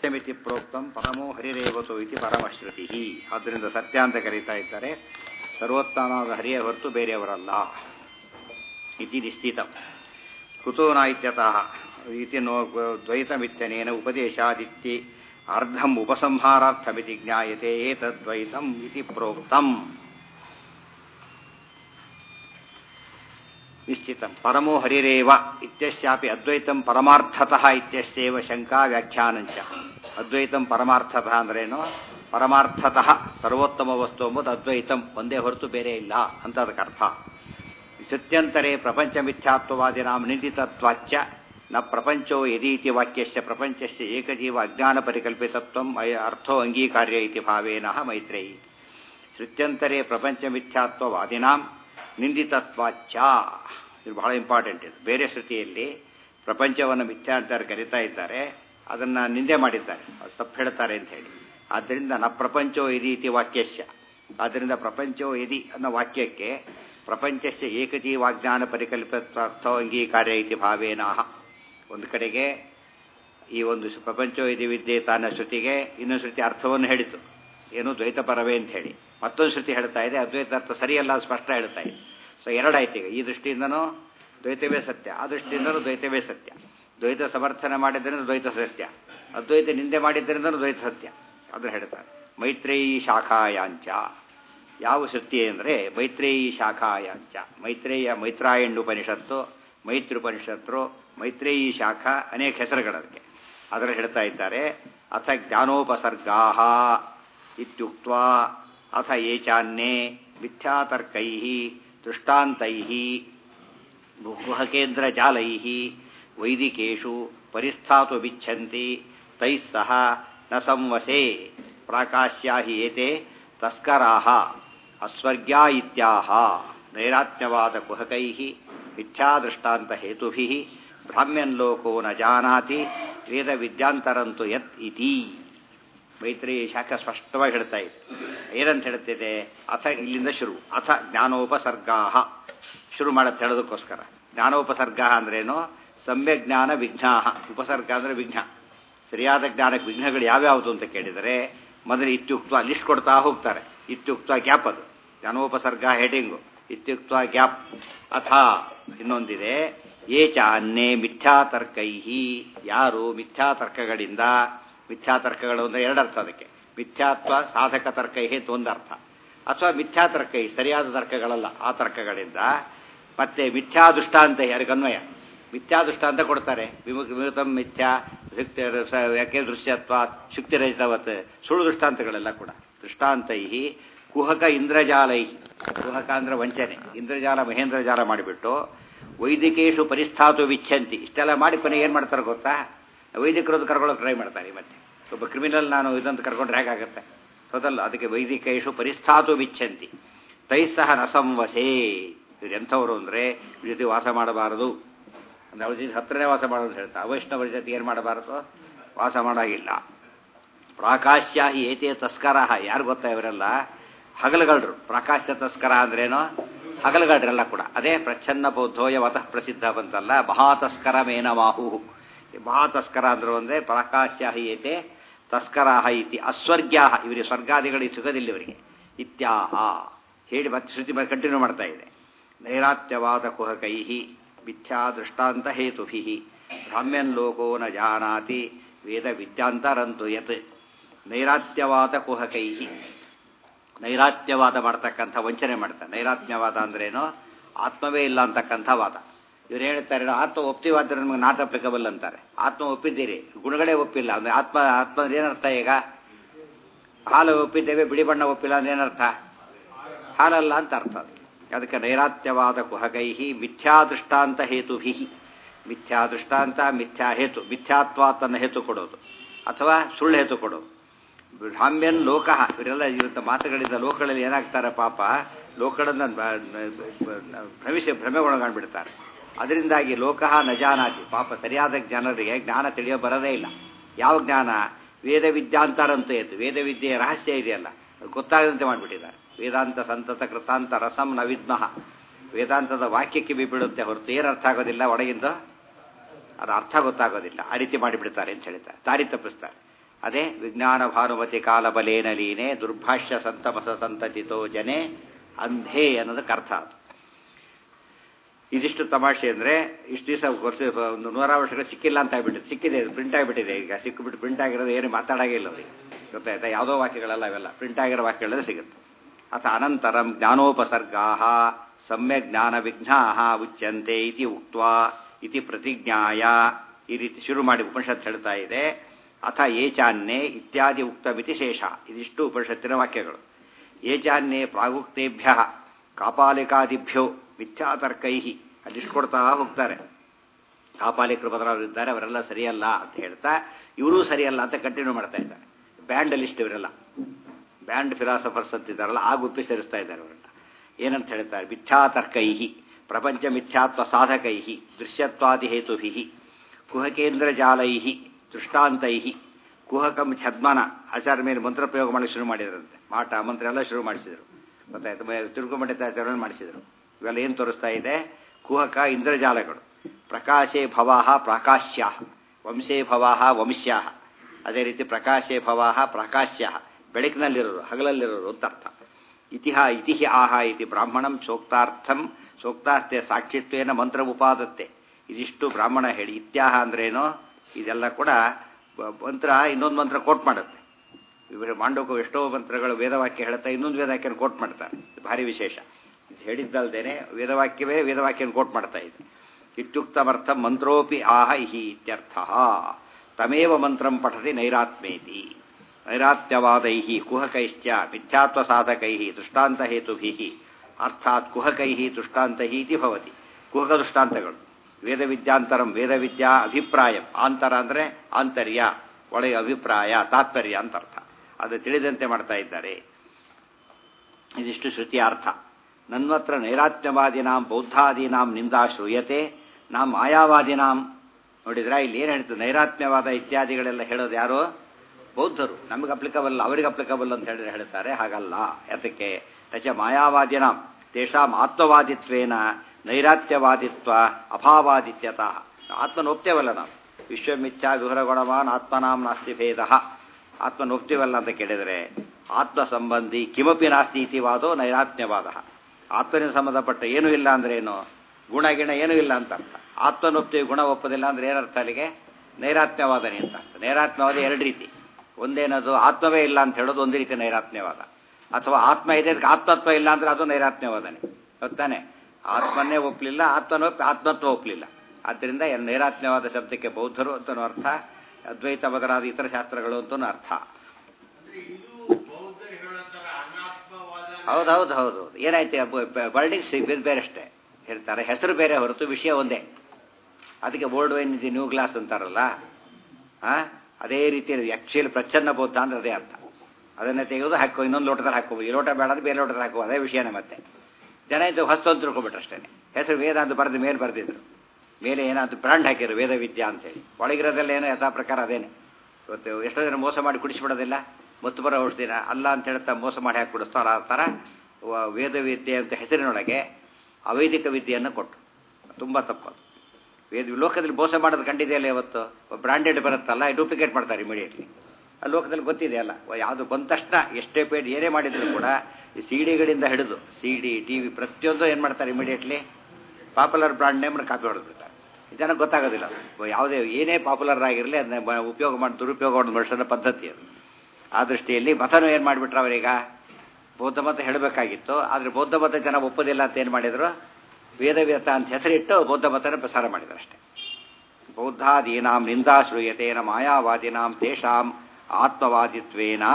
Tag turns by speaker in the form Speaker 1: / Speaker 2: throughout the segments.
Speaker 1: ಸತ್ಯಮಿತಿ ಪ್ರೋಕ್ತಂ ಪರಮೋ ಹರಿರೇವತು ಇತಿ ಪರಮಶ್ರುತಿ ಆದ್ದರಿಂದ ಸತ್ಯ ಅಂತ ಕರೀತಾ ಇದ್ದಾರೆ ಸರ್ವೋತ್ತಮನಾದ ಹರಿಯ ಹೊರತು ಬೇರೆಯವರಲ್ಲ ಇತಿ ನಿಶ್ಚಿತ ಕುತೋ ನಾಯಿತ್ಯತಃ ಇತಿ ನೋ ದ್ವೈತಮಿತ್ಯನೇನ ಉಪದೇಶಾದಿತ್ಯ ಅರ್ಧಂ ಉಪಸಂಹಾರಾರ್ಥಮಿತಿ ಜ್ಞಾಯತೆ ಏತದ್ವೈತಂ ಇತಿ ಪ್ರೋಕ್ತಂ ನಿಶ್ಚಿತಂ ಪರಮೋ ಹರಿರೇವ ಇತ್ಯಸ್ಯಾಪಿ ಅದ್ವೈತಂ ಪರಮಾರ್ಥತಃ ಇತ್ಯಸ್ಯೇವ ಶಂಕಾ ವ್ಯಾಖ್ಯಾನಂಚ ಅದ್ವೈತಂ ಪರಮಾರ್ಥತಃ ಅಂದ್ರೇನು ಪರಮಾರ್ಥತಃ ಸರ್ವೋತ್ತಮ ವಸ್ತು ಎಂಬುದು ಅದ್ವೈತಂ ಒಂದೇ ಹೊರತು ಬೇರೆ ಇಲ್ಲ ಅಂತ ಅದಕ್ಕೆ ಅರ್ಥ ಸತ್ಯಂತರೇ ಪ್ರಪಂಚ ಮಿಥ್ಯಾತ್ವವಾದಿನಾಂ ನಿಂದಿತತ್ವಾಚ್ಚ ನ ಪ್ರಪಂಚೋ ಯದೀತಿ ವಾಕ್ಯಸ್ಯ ಪ್ರಪಂಚಸ್ಯ ಏಕಜೀವ ಅಜ್ಞಾನ ಪರಿಕಲ್ಪಿತತ್ವಂ ಅರ್ಥೋ ಅಂಗೀಕಾರ್ಯ ಇತಿ ಭಾವೇನಃ ಮೈತ್ರೇಯಿ ಶ್ರುತ್ಯಂತರೇ ಪ್ರಪಂಚ ಮಿಥ್ಯಾತ್ವವಾದಿನಾಂ ನಿಂದಿತತ್ವಾಚ್ಚ ಇದು ಬಹಳ ಇಂಪಾರ್ಟೆಂಟ್ ಇದು ಬೇರೆ ಶ್ರುತಿಯಲ್ಲಿ ಪ್ರಪಂಚವನ್ನು ಮಿಥ್ಯಾ ಅಂತ ಕರೀತಾ ಇದ್ದಾರೆ ಅದನ್ನು ನಿಂದೆ ಮಾಡಿದ್ದಾರೆ ತಪ್ಪು ಹೇಳ್ತಾರೆ ಅಂತ ಹೇಳಿ ಆದ್ದರಿಂದ ನ ಪ್ರಪಂಚೋ ಇದಿ ಇತಿ ವಾಕ್ಯಸ್ಯ ಆದ್ದರಿಂದ ಪ್ರಪಂಚೋ ಇದಿ ಅನ್ನೋ ವಾಕ್ಯಕ್ಕೆ ಪ್ರಪಂಚಸ್ಯ ಏಕಜೀವಾಜ್ಞಾನ ಪರಿಕಲ್ಪಿತಾರ್ಥೋ ಅಂಗೀಕಾರ್ಯ ಇತಿ ಭಾವೇನಾಹ ಒಂದು ಕಡೆಗೆ ಈ ಒಂದು ಪ್ರಪಂಚೋ ಇದಿ ವಿದ್ಯೆ ತಾನ ಶ್ರುತಿಗೆ ಇನ್ನೊಂದು ಶ್ರುತಿ ಅರ್ಥವನ್ನು ಹೇಳಿತು ಏನು ದ್ವೈತ ಪರವೇ ಅಂತ ಹೇಳಿ ಮತ್ತೊಂದು ಶ್ರುತಿ ಹೇಳ್ತಾ ಇದೆ ಅದ್ವೈತ ಅರ್ಥ ಸರಿಯಲ್ಲ ಸ್ಪಷ್ಟ ಹೇಳ್ತಾ ಇದೆ ಸೊ ಎರಡಾಯ್ತು ಈಗ ಈ ದೃಷ್ಟಿಯಿಂದನೂ ದ್ವೈತವೇ ಸತ್ಯ ಆ ದೃಷ್ಟಿಯಿಂದಲೂ ದ್ವೈತವೇ ಸತ್ಯ ದ್ವೈತ ಸಮರ್ಥನೆ ಮಾಡಿದ್ದರಿಂದ ದ್ವೈತ ಸತ್ಯ ಅದ್ವೈತ ನಿಂದೆ ಮಾಡಿದ್ದರಿಂದಲೂ ದ್ವೈತ ಸತ್ಯ ಅದನ್ನು ಹೇಳ್ತಾರೆ ಮೈತ್ರೇಯಿ ಶಾಖಾಯಾಂಚ ಯಾವ ಶ್ರುತಿ ಅಂದರೆ ಮೈತ್ರೇಯಿ ಶಾಖಾಯಾಂಚ ಮೈತ್ರೇಯ ಮೈತ್ರಾಯಣ್ಣ ಉಪನಿಷತ್ತು ಮೈತ್ರಿ ಉಪನಿಷತ್ತು ಮೈತ್ರೇಯಿ ಶಾಖಾ ಅನೇಕ ಹೆಸರುಗಳದಕ್ಕೆ ಅದರ ಹೇಳ್ತಾ ಇದ್ದಾರೆ ಅಥ ಜ್ಞಾನೋಪಸರ್ಗಾ ಇತ್ಯುಕ್ತ ಅಥ ಏಚಾನ್ಯೇ ಮಿಥ್ಯಾತರ್ಕೈ ದೃಷ್ಟಾಂತೈ ಗುಹಕೇಂದ್ರಜಾಲೈ ವೈದಿಕೇಶು ಪರಿಸ್ಥಾತುಮಿಚ್ಛಂತಿ ತೈಃ ಸಹ ನ ಸಂವಸೆ ಪ್ರಾಕಾಶ್ಯಾ ಹಿ ಏತೆ ತಸ್ಕರಾಹ ಅಸ್ವರ್ಗ್ಯಾ ಇತ್ಯಾಹ ನೈರಾತ್ಮ್ಯವಾದ ಕುಹಕೈ ಮಿಥ್ಯಾದೃಷ್ಟಾಂತ ಹೇತುಭಿ ಭ್ರಾಮ್ಯನ್ಲೋಕೋ ನ ಜಾನಾತಿ ವೇದ ವಿದ್ಯಾಂತರಂತು ಯತ್ ಇತಿ ಮೈತ್ರಿ ಶಾಖ ಸ್ಪಷ್ಟವಾಗಿ ಹೇಳ್ತಾ ಇದೆ ಏನಂತ ಹೇಳ್ತಿದೆ ಅಥ ಇಲ್ಲಿಂದ ಶುರು ಅಥ ಜ್ಞಾನೋಪಸರ್ಗಾ ಶುರು ಮಾಡತ್ತೆ ಹೇಳೋದಕ್ಕೋಸ್ಕರ ಜ್ಞಾನೋಪಸರ್ಗ ಅಂದ್ರೇನು ಸಮ್ಯಕ್ ಜ್ಞಾನ ವಿಘ್ನಾ ಉಪಸರ್ಗ ಅಂದ್ರೆ ವಿಘ್ನ ಸರಿಯಾದ ಜ್ಞಾನಕ್ಕೆ ವಿಘ್ನಗಳು ಯಾವ್ಯಾವುದು ಅಂತ ಕೇಳಿದರೆ ಮೊದಲು ಇತ್ಯುಕ್ತ ಲಿಸ್ಟ್ ಕೊಡ್ತಾ ಹೋಗ್ತಾರೆ ಇತ್ಯುಕ್ತ ಗ್ಯಾಪ್ ಅದು ಜ್ಞಾನೋಪಸರ್ಗ ಹೆಡಿಂಗು ಇತ್ಯುಕ್ತ ಗ್ಯಾಪ್ ಅಥ ಇನ್ನೊಂದಿದೆ ಏಚ ಅನ್ನೇ ಮಿಥ್ಯಾತರ್ಕೈ ಯಾರು ಮಿಥ್ಯಾತರ್ಕಗಳಿಂದ ಮಿಥ್ಯಾತರ್ಕಗಳು ಅಂದರೆ ಎರಡರ್ಥ ಅದಕ್ಕೆ ಮಿಥ್ಯಾತ್ವ ಸಾಧಕ ತರ್ಕ ಅಂತ ಒಂದು ಅರ್ಥ ಅಥವಾ ಮಿಥ್ಯಾತರ್ಕ ಸರಿಯಾದ ತರ್ಕಗಳಲ್ಲ ಆ ತರ್ಕಗಳಿಂದ ಮತ್ತೆ ಮಿಥ್ಯಾದುಷ್ಟಾಂತ ಯಾರಿಗನ್ವಯ ಮಿಥ್ಯಾದುಷ್ಟಾಂತ ಕೊಡ್ತಾರೆ ವಿಮುಖ ವಿಮುಖಂ ಮಿಥ್ಯಾ ಶಕ್ತಿ ಯಾಕೆ ದೃಶ್ಯತ್ವ ಶುಕ್ತಿರಹಿತವತ್ ಸುಳ್ಳು ದೃಷ್ಟಾಂತಗಳೆಲ್ಲ ಕೂಡ ದೃಷ್ಟಾಂತೈ ಕುಹಕ ಇಂದ್ರಜಾಲೈ ಕುಹಕ ಅಂದ್ರೆ ವಂಚನೆ ಇಂದ್ರಜಾಲ ಮಹೇಂದ್ರಜಾಲ ಮಾಡಿಬಿಟ್ಟು ವೈದಿಕೇಶು ಪರಿಸ್ಥಾತು ವಿಚ್ಛಂತಿ ಇಷ್ಟೆಲ್ಲ ಮಾಡಿ ಕೊನೆಗೆ ಏನು ಮಾಡ್ತಾರೆ ಗೊತ್ತಾ ವೈದಿಕರದ್ದು ಕರ್ಕೊಳ್ಳೋಕೆ ಟ್ರೈ ಮಾಡ್ತಾರೆ ಮತ್ತೆ ಒಬ್ಬ ಕ್ರಿಮಿನಲ್ ನಾನು ಇದಂತ ಕರ್ಕೊಂಡ್ರೆ ಹೇಗಾಗುತ್ತೆ ಹೌದಲ್ಲ ಅದಕ್ಕೆ ವೈದಿಕೇಶು ಪರಿಸ್ಥಾತು ವಿಚ್ಛಂತಿ ತೈ ಸಹ ನಸಂವಸೇ ಇವ್ರು ಎಂಥವ್ರು ಅಂದರೆ ಜೊತೆ ವಾಸ ಮಾಡಬಾರದು ಅಂದ್ರೆ ಅವ್ರ ಜೊತೆ ಹತ್ರನೇ ವಾಸ ಮಾಡೋದು ಹೇಳ್ತಾ ಅವೈಷ್ಣವರ ಜೊತೆ ಏನು ಮಾಡಬಾರದು ವಾಸ ಮಾಡಾಗಿಲ್ಲ ಪ್ರಾಕಾಶ್ಯ ಏತೇ ತಸ್ಕರ ಯಾರು ಗೊತ್ತಾ ಇವರೆಲ್ಲ ಹಗಲುಗಳ್ರು ಪ್ರಾಕಾಶ್ಯ ತಸ್ಕರ ಅಂದ್ರೇನು ಹಗಲುಗಳ್ರೆಲ್ಲ ಕೂಡ ಅದೇ ಪ್ರಚ್ಛನ್ನ ಬೌದ್ಧೋಯ ವತಃ ಪ್ರಸಿದ್ಧ ಬಂತಲ್ಲ ಮಹಾತಸ್ಕರ ಮೇನವಾಹು ಮಹಾತಸ್ಕರ ಅಂದ್ರು ಅಂದರೆ ಪ್ರಾಕಾಶ್ಯ ಏತೆ ತಸ್ಕರಾಹ ಇತಿ ಅಸ್ವರ್ಗ್ಯಾಹ ಇವರಿಗೆ ಸ್ವರ್ಗಾದಿಗಳಿಗೆ ಸಿಗೋದಿಲ್ಲ ಇವರಿಗೆ ಇತ್ಯಾಹ ಹೇಳಿ ಮತ್ತೆ ಶ್ರುತಿ ಕಂಟಿನ್ಯೂ ಮಾಡ್ತಾ ಇದೆ ನೈರಾತ್ಯವಾದ ಕುಹಕೈ ಮಿಥ್ಯಾ ದೃಷ್ಟಾಂತ ಹೇತುಭಿ ಭ್ರಾಮ್ಯನ್ ಲೋಕೋ ನ ಜಾನಾತಿ ವೇದ ವಿದ್ಯಾಂತರಂತು ಯತ್ ನೈರಾತ್ಯವಾದ ಕುಹಕೈ ನೈರಾತ್ಯವಾದ ಮಾಡ್ತಕ್ಕಂಥ ವಂಚನೆ ಮಾಡ್ತಾರೆ ನೈರಾತ್ಮ್ಯವಾದ ಅಂದ್ರೇನು ಆತ್ಮವೇ ಇಲ್ಲ ಅಂತಕ್ಕಂಥ ವಾದ ಇವ್ರು ಹೇಳ್ತಾರೆ ಆತ್ಮ ಒಪ್ತೀವಾದ್ರೆ ನಮಗೆ ನಾಟ್ ಅಪ್ಲಿಕಬಲ್ ಅಂತಾರೆ ಆತ್ಮ ಒಪ್ಪಿದ್ದೀರಿ ಗುಣಗಳೇ ಒಪ್ಪಿಲ್ಲ ಅಂದ್ರೆ ಆತ್ಮ ಆತ್ಮ ಏನರ್ಥ ಈಗ ಹಾಲು ಒಪ್ಪಿದ್ದೇವೆ ಬಿಳಿ ಬಣ್ಣ ಒಪ್ಪಿಲ್ಲ ಅಂದ್ರೆ ಏನರ್ಥ ಹಾಲಲ್ಲ ಅಂತ ಅರ್ಥ ಅದಕ್ಕೆ ನೈರಾತ್ಯವಾದ ಕುಹಗೈ ಮಿಥ್ಯಾದೃಷ್ಟಾಂತ ಹೇತುಭಿ ಮಿಥ್ಯಾದೃಷ್ಟಾಂತ ಮಿಥ್ಯಾ ಹೇತು ಮಿಥ್ಯಾತ್ವಾತನ ಹೇತು ಕೊಡೋದು ಅಥವಾ ಸುಳ್ಳು ಹೇತು ಕೊಡೋದು ಭ್ರಾಮ್ಯನ್ ಲೋಕ ಇವರೆಲ್ಲ ಇವತ್ತು ಮಾತುಗಳಿಂದ ಲೋಕಗಳಲ್ಲಿ ಏನಾಗ್ತಾರೆ ಪಾಪ ಲೋಕಗಳನ್ನು ಭ್ರಮಿಸಿ ಭ್ರಮೆ ಒಳಗಾಡ್ಬಿಡ್ತಾರೆ ಅದರಿಂದಾಗಿ ಲೋಕಃ ನಜಾನಾತಿ ಪಾಪ ಸರಿಯಾದ ಜನರಿಗೆ ಜ್ಞಾನ ತಿಳಿಯೋ ಬರೋದೇ ಇಲ್ಲ ಯಾವ ಜ್ಞಾನ ವೇದ ವಿದ್ಯಾಂತರಂತ ಇತ್ತು ವೇದ ವಿದ್ಯೆಯ ರಹಸ್ಯ ಇದೆಯಲ್ಲ ಅದು ಗೊತ್ತಾಗದಂತೆ ಮಾಡಿಬಿಟ್ಟಿದ್ದಾರೆ ವೇದಾಂತ ಸಂತತ ಕೃತಾಂತ ರಸಂ ನ ವಿದ್ಮಃ ವೇದಾಂತದ ವಾಕ್ಯಕ್ಕೆ ಬೀಳುತ್ತೆ ಹೊರತು ಏನು ಅರ್ಥ ಆಗೋದಿಲ್ಲ ಒಳಗಿಂದ ಅದು ಅರ್ಥ ಗೊತ್ತಾಗೋದಿಲ್ಲ ಆ ರೀತಿ ಮಾಡಿಬಿಡ್ತಾರೆ ಅಂತ ಹೇಳ್ತಾರೆ ದಾರಿ ತಪ್ಪಿಸ್ತಾರೆ ಅದೇ ವಿಜ್ಞಾನ ಭಾನುಮತಿ ಕಾಲಬಲೇನ ಲೀನೆ ದುರ್ಭಾಷ್ಯ ಸಂತಮಸ ಸಂತತಿತೋ ಜನೆ ಅಂಧೇ ಅನ್ನೋದಕ್ಕೆ ಅರ್ಥ ಅದು ಇದಿಷ್ಟು ತಮಾಷೆ ಅಂದರೆ ಇಷ್ಟು ದಿವಸ ವರ್ಷ ಒಂದು ನೂರ ವರ್ಷಗಳು ಸಿಕ್ಕಿಲ್ಲ ಅಂತ ಆಗ್ಬಿಟ್ಟಿದೆ ಸಿಕ್ಕಿದೆ ಪ್ರಿಂಟ್ ಆಗಿಬಿಟ್ಟಿದೆ ಈಗ ಸಿಕ್ಕಿಬಿಟ್ಟು ಪ್ರಿಂಟ್ ಆಗಿರೋದು ಏನು ಮಾತಾಡಾಗಿಲ್ಲ ಅವ್ರಿಗೆ ಗೊತ್ತಾಯ್ತಾ ಯಾವುದೋ ವಾಕ್ಯಗಳೆಲ್ಲ ಅವೆಲ್ಲ ಪ್ರಿಂಟ್ ಆಗಿರೋ ವಾಕ್ಯಗಳೇ ಸಿಗುತ್ತೆ ಅಥ ಅನಂತರಂ ಜ್ಞಾನೋಪಸರ್ಗಾ ಸಮ್ಯಕ್ ಜ್ಞಾನ ವಿಘ್ನಾ ಉಚ್ಯಂತೆ ಇತಿ ಉಕ್ತ್ವಾ ಇತಿ ಪ್ರತಿಜ್ಞಾಯ ಈ ರೀತಿ ಶುರು ಮಾಡಿ ಉಪನಿಷತ್ ಹೇಳ್ತಾ ಇದೆ ಅಥ ಏಚಾನ್ಯೇ ಇತ್ಯಾದಿ ಉಕ್ತಮಿತಿ ಶೇಷ ಇದಿಷ್ಟು ಉಪನಿಷತ್ತಿನ ವಾಕ್ಯಗಳು ಏಚಾನ್ಯೇ ಪ್ರಾಗುಕ್ತೇಭ್ಯ ಕಾಪಾಲಿಕಾದಿಭ್ಯೋ ಮಿಥ್ಯಾತರ್ಕೈ ಅಲ್ಲಿಷ್ಟು ಕೊಡ್ತಾ ಹೋಗ್ತಾರೆ ಕಾಪಾಲಿಕರು ಬದಲಾವರಿದ್ದಾರೆ ಅವರೆಲ್ಲ ಸರಿಯಲ್ಲ ಅಂತ ಹೇಳ್ತಾ ಇವರೂ ಸರಿಯಲ್ಲ ಅಂತ ಕಂಟಿನ್ಯೂ ಮಾಡ್ತಾ ಇದ್ದಾರೆ ಬ್ಯಾಂಡ್ ಲಿಸ್ಟ್ ಇವರೆಲ್ಲ ಬ್ಯಾಂಡ್ ಫಿಲಾಸಫರ್ಸ್ ಅಂತಿದ್ದಾರಲ್ಲ ಆಗ ಗುಪ್ಪಿ ಸೇರಿಸ್ತಾ ಇದ್ದಾರೆ ಅವರನ್ನ ಏನಂತ ಹೇಳ್ತಾರೆ ಮಿಥ್ಯಾತರ್ಕೈ ಪ್ರಪಂಚ ಮಿಥ್ಯಾತ್ವ ಸಾಧಕೈ ದೃಶ್ಯತ್ವಾದಿ ಹೇತುಭಿ ಕುಹಕೇಂದ್ರಜಾಲೈ ದೃಷ್ಟಾಂತೈ ಕುಹಕಂ ಛದ್ಮನ ಆಚಾರ್ಯ ಮೇಲೆ ಮಂತ್ರ ಪ್ರಯೋಗ ಮಾಡಲು ಶುರು ಮಾಡಿದ್ರಂತೆ ಮಾಟ ಮಂತ್ರ ಎಲ್ಲ ಶುರು ಮಾಡಿಸಿದರು ಗೊತ್ತಾಯ್ತು ತಿರುಗುಮಂಡಿತಾಚಾರ್ಯ ಮಾಡಿಸಿದರು ಇವೆಲ್ಲ ಏನು ತೋರಿಸ್ತಾ ಇದೆ ಕುಹಕ ಇಂದ್ರಜಾಲಗಳು ಪ್ರಕಾಶೇ ಭವಾಹ ಪ್ರಾಕಾಶ್ಯ ವಂಶೇ ಭವಾಹ ವಂಶ್ಯಾ ಅದೇ ರೀತಿ ಪ್ರಕಾಶೇ ಭವಾಹ ಪ್ರಾಕಾಶ್ಯ ಬೆಳಕಿನಲ್ಲಿರೋರು ಹಗಲಲ್ಲಿರೋರು ಅಂತ ಅರ್ಥ ಇತಿಹ ಇತಿಹಿ ಆಹ ಇತಿ ಬ್ರಾಹ್ಮಣಂ ಚೋಕ್ತಾರ್ಥಂ ಚೋಕ್ತಾರ್ಥೆ ಸಾಕ್ಷಿತ್ವೇನ ಮಂತ್ರ ಉಪಾದತ್ತೆ ಇದಿಷ್ಟು ಬ್ರಾಹ್ಮಣ ಹೇಳಿ ಇತ್ಯಾಹ ಅಂದ್ರೇನೋ ಇದೆಲ್ಲ ಕೂಡ ಮಂತ್ರ ಇನ್ನೊಂದು ಮಂತ್ರ ಕೋಟ್ ಮಾಡುತ್ತೆ ಇವರು ಮಾಂಡೋಕ ಎಷ್ಟೋ ಮಂತ್ರಗಳು ವೇದವಾಕ್ಯ ಹೇಳ್ತಾ ಇನ್ನೊಂದು ವೇದವಾಕ್ಯನ ಕೋಟ್ ಮಾಡ್ತಾರೆ ಭಾರಿ ವಿಶೇಷ ಇದು ಹೇಳಿದ್ದಲ್ದೇನೆ ವೇದವಾಕ್ಯವೇ ವೇದವಾಕ್ಯನ ಕೋಟ್ ಮಾಡ್ತಾ ಇದೆ ಇತ್ಯುಕ್ತಮರ್ಥ ಮಂತ್ರೋಪಿ ಆಹ ಇಹಿ ಇತ್ಯರ್ಥ ತಮೇವ ಮಂತ್ರಂ ಪಠತಿ ನೈರಾತ್ಮೇತಿ ನೈರಾತ್ಯವಾದೈ ಕುಹಕೈಶ್ಚ ಮಿಥ್ಯಾತ್ವ ಸಾಧಕೈ ದೃಷ್ಟಾಂತಹೇತುಭಿ ಅರ್ಥಾತ್ ಕುಹಕೈ ದೃಷ್ಟಾಂತೈ ಇತಿ ಭವತಿ ಕುಹಕ ದೃಷ್ಟಾಂತಗಳು ವೇದವಿದ್ಯಾಂತರಂ ವೇದವಿದ್ಯಾ ಅಭಿಪ್ರಾಯ ಆಂತರ ಅಂದರೆ ಆಂತರ್ಯ ಒಳಗೆ ಅಭಿಪ್ರಾಯ ತಾತ್ಪರ್ಯ ಅಂತ ಅರ್ಥ ಅದು ತಿಳಿದಂತೆ ಮಾಡ್ತಾ ಇದ್ದಾರೆ ಇದಿಷ್ಟು ಶ್ರುತಿಯ ಅರ್ಥ ನನ್ವತ್ರ ನೈರಾತ್ಮ್ಯವಾದಿನಾಂ ಬೌದ್ಧಾದೀನಾಂ ನಿಂದಾ ಶ್ರೂಯತೆ ನಾಂ ಮಾಯಾವಾದಿನಾಂ ನೋಡಿದ್ರ ಇಲ್ಲಿ ಏನು ಹೇಳ್ತದೆ ನೈರಾತ್ಮ್ಯವಾದ ಇತ್ಯಾದಿಗಳೆಲ್ಲ ಹೇಳೋದು ಯಾರು ಬೌದ್ಧರು ನಮಗೆ ಅಪ್ಲಿಕಬಲ್ ಅವರಿಗೆ ಅಪ್ಲಿಕಬಲ್ ಅಂತ ಹೇಳಿದ್ರೆ ಹೇಳ್ತಾರೆ ಹಾಗಲ್ಲ ಯಾತಕ್ಕೆ ತಚ ಮಾಯಾವಾದಿನಾಂ ತೇಷಾಂ ಆತ್ಮವಾದಿತ್ವೇನ ನೈರಾತ್ಯವಾದಿತ್ವ ಅಭಾವಾದಿತ್ಯತಃ ಆತ್ಮನ ಒಪ್ತೇವಲ್ಲ ನಾವು ವಿಶ್ವಮಿಚ್ಛಾ ವಿಹರಗುಣವಾನ್ ಆತ್ಮನಾಂ ನಾಸ್ತಿ ಭೇದ ಆತ್ಮನ ಒಪ್ತೀವಲ್ಲ ಅಂತ ಕೇಳಿದರೆ ಆತ್ಮ ಸಂಬಂಧಿ ಕಿಮಪಿ ನಾಸ್ತಿ ಇತಿ ವಾದೋ ನೈರಾತ್ಮ್ಯವಾದ ಆತ್ಮನಿಗೆ ಸಂಬಂಧಪಟ್ಟ ಏನೂ ಇಲ್ಲ ಅಂದ್ರೆ ಏನು ಗುಣ ಗಿಣ ಏನೂ ಇಲ್ಲ ಅಂತ ಅರ್ಥ ಆತ್ಮನೊಪ್ತೀವಿ ಗುಣ ಒಪ್ಪೋದಿಲ್ಲ ಅಂದ್ರೆ ಏನರ್ಥ ಅಲ್ಲಿಗೆ ನೈರಾತ್ಮ್ಯವಾದನೆ ಅಂತ ಅರ್ಥ ನೈರಾತ್ಮ್ಯವಾದ ಎರಡು ರೀತಿ ಒಂದೇನದು ಆತ್ಮವೇ ಇಲ್ಲ ಅಂತ ಹೇಳೋದು ಒಂದು ರೀತಿ ನೈರಾತ್ಮ್ಯವಾದ ಅಥವಾ ಆತ್ಮ ಇದೆ ಅದಕ್ಕೆ ಆತ್ಮತ್ವ ಇಲ್ಲ ಅಂದ್ರೆ ಅದು ನೈರಾತ್ಮ್ಯವಾದನೆ ಗೊತ್ತಾನೆ ಆತ್ಮನ್ನೇ ಒಪ್ಪಲಿಲ್ಲ ಆತ್ಮನ ಆತ್ಮತ್ವ ಒಪ್ಪಲಿಲ್ಲ ಆದ್ದರಿಂದ ನೈರಾತ್ಮ್ಯವಾದ ಶಬ್ದಕ್ಕೆ ಬೌದ್ಧರು ಅಂತನೂ ಅರ್ಥ ಅದ್ವೈತ ಮೊದಲಾದ ಇತರ ಶಾಸ್ತ್ರಗಳು ಅಂತನೂ ಅರ್ಥ ಹೌದೌದು ಹೌದು ಏನಾಯ್ತು ಬರ್ಡಿಂಗ್ಸ್ ಬೇರೆ ಬೇರೆ ಅಷ್ಟೇ ಹೇಳ್ತಾರೆ ಹೆಸರು ಬೇರೆ ಹೊರತು ವಿಷಯ ಒಂದೇ ಅದಕ್ಕೆ ಬೋರ್ಡ್ ವೈನ್ ಇದೆ ನ್ಯೂ ಗ್ಲಾಸ್ ಅಂತಾರಲ್ಲ ಆ ಅದೇ ರೀತಿ ಆಕ್ಚುಲಿ ಪ್ರಚ್ಛನ್ನ ಬೌದ್ಧ ಅಂದ್ರೆ ಅದೇ ಅರ್ಥ ಅದನ್ನೇ ತೆಗೆದು ಹಾಕೋ ಇನ್ನೊಂದು ಲೋಟದಲ್ಲಿ ಹಾಕೋ ಈ ಲೋಟ ಬೇಡ ಬೇರೆ ಲೋಟದಲ್ಲಿ ಹಾಕೋ ಅದೇ ವಿಷಯನೇ ಮತ್ತೆ ಜನ ಇದು ಹೊಸ್ತು ಅಂತ ತಿಳ್ಕೊಬಿಟ್ರು ಅಷ್ಟೇ ಹೆಸರು ವೇದ ಅಂತ ಬರೆದು ಮೇಲೆ ಬರೆದಿದ್ರು ಮೇಲೆ ಏನಾದ್ರು ಬ್ರಾಂಡ್ ಹಾಕಿದ್ರು ವೇದ ವಿದ್ಯಾ ಅಂತೇಳಿ ಒಳಗಿರೋದೆಲ್ಲ ಏನೋ ಯಥಾ ಪ್ರಕಾರ ಅದೇನೆ ಇವತ್ತು ಎಷ್ಟೋ ಜನ ಮೋಸ ಮಾಡಿ ಕುಡಿಸ್ಬಿಡೋದಿಲ್ಲ ಮತ್ತು ಬರೋ ಔಷಧಿನ ಅಲ್ಲ ಅಂತ ಹೇಳ್ತಾ ಮೋಸ ಮಾಡಿ ಹಾಕಿ ಕುಡಿಸ್ತಾರ ಆ ಥರ ವೇದ ವಿದ್ಯೆ ಅಂತ ಹೆಸರಿನೊಳಗೆ ಅವೈದಿಕ ವಿದ್ಯೆಯನ್ನು ಕೊಟ್ಟು ತುಂಬ ತಪ್ಪದು ವೇದ ಲೋಕದಲ್ಲಿ ಮೋಸ ಮಾಡೋದು ಕಂಡಿದೆಯಲ್ಲ ಇವತ್ತು ಬ್ರಾಂಡೆಡ್ ಬರುತ್ತಲ್ಲ ಡೂಪ್ಲಿಕೇಟ್ ಮಾಡ್ತಾರೆ ಇಮಿಡಿಯೇಟ್ಲಿ ಆ ಲೋಕದಲ್ಲಿ ಗೊತ್ತಿದೆ ಅಲ್ಲ ಯಾವುದು ಬಂದ ತಕ್ಷಣ ಎಷ್ಟೇ ಪೇಡ್ ಏನೇ ಮಾಡಿದ್ರು ಕೂಡ ಈ ಸಿ ಡಿಗಳಿಂದ ಹಿಡಿದು ಸಿ ಡಿ ಟಿ ವಿ ಪ್ರತಿಯೊಂದು ಏನು ಮಾಡ್ತಾರೆ ಇಮಿಡಿಯೇಟ್ಲಿ ಪಾಪ್ಯುಲರ್ ಬ್ರಾಂಡ್ ನೇಮ್ನ ಕಾಪಿ ಹೊಡೆದ್ಬಿಡ್ತಾರೆ ಜನಕ್ಕೆ ಗೊತ್ತಾಗೋದಿಲ್ಲ ಯಾವುದೇ ಏನೇ ಪಾಪ್ಯುಲರ್ ಆಗಿರಲಿ ಅದನ್ನ ಉಪಯೋಗ ಮಾಡಿ ದುರುಪಯೋಗ ಮಾಡೋದು ಮನುಷ್ಯನ ಪದ್ಧತಿ ಅದು ಆ ದೃಷ್ಟಿಯಲ್ಲಿ ಮತನೂ ಏನು ಮಾಡಿಬಿಟ್ರೆ ಅವರೀಗ ಬೌದ್ಧ ಮತ ಹೇಳಬೇಕಾಗಿತ್ತು ಆದರೆ ಬೌದ್ಧ ಮತ ಜನ ಒಪ್ಪೋದಿಲ್ಲ ಅಂತ ಏನು ಮಾಡಿದರು ವೇದವ್ಯತ ಅಂತ ಹೆಸರಿಟ್ಟು ಬೌದ್ಧ ಮತನ ಪ್ರಸಾರ ಮಾಡಿದ್ರು ಅಷ್ಟೇ ಬೌದ್ಧಾದೀನಾಂ ನಿಂದಾ ಶ್ರೂಯತೇನ ಮಾಯಾವಾದಿನಾಂ ತೇಷಾಂ ಆತ್ಮವಾದಿತ್ವೇನ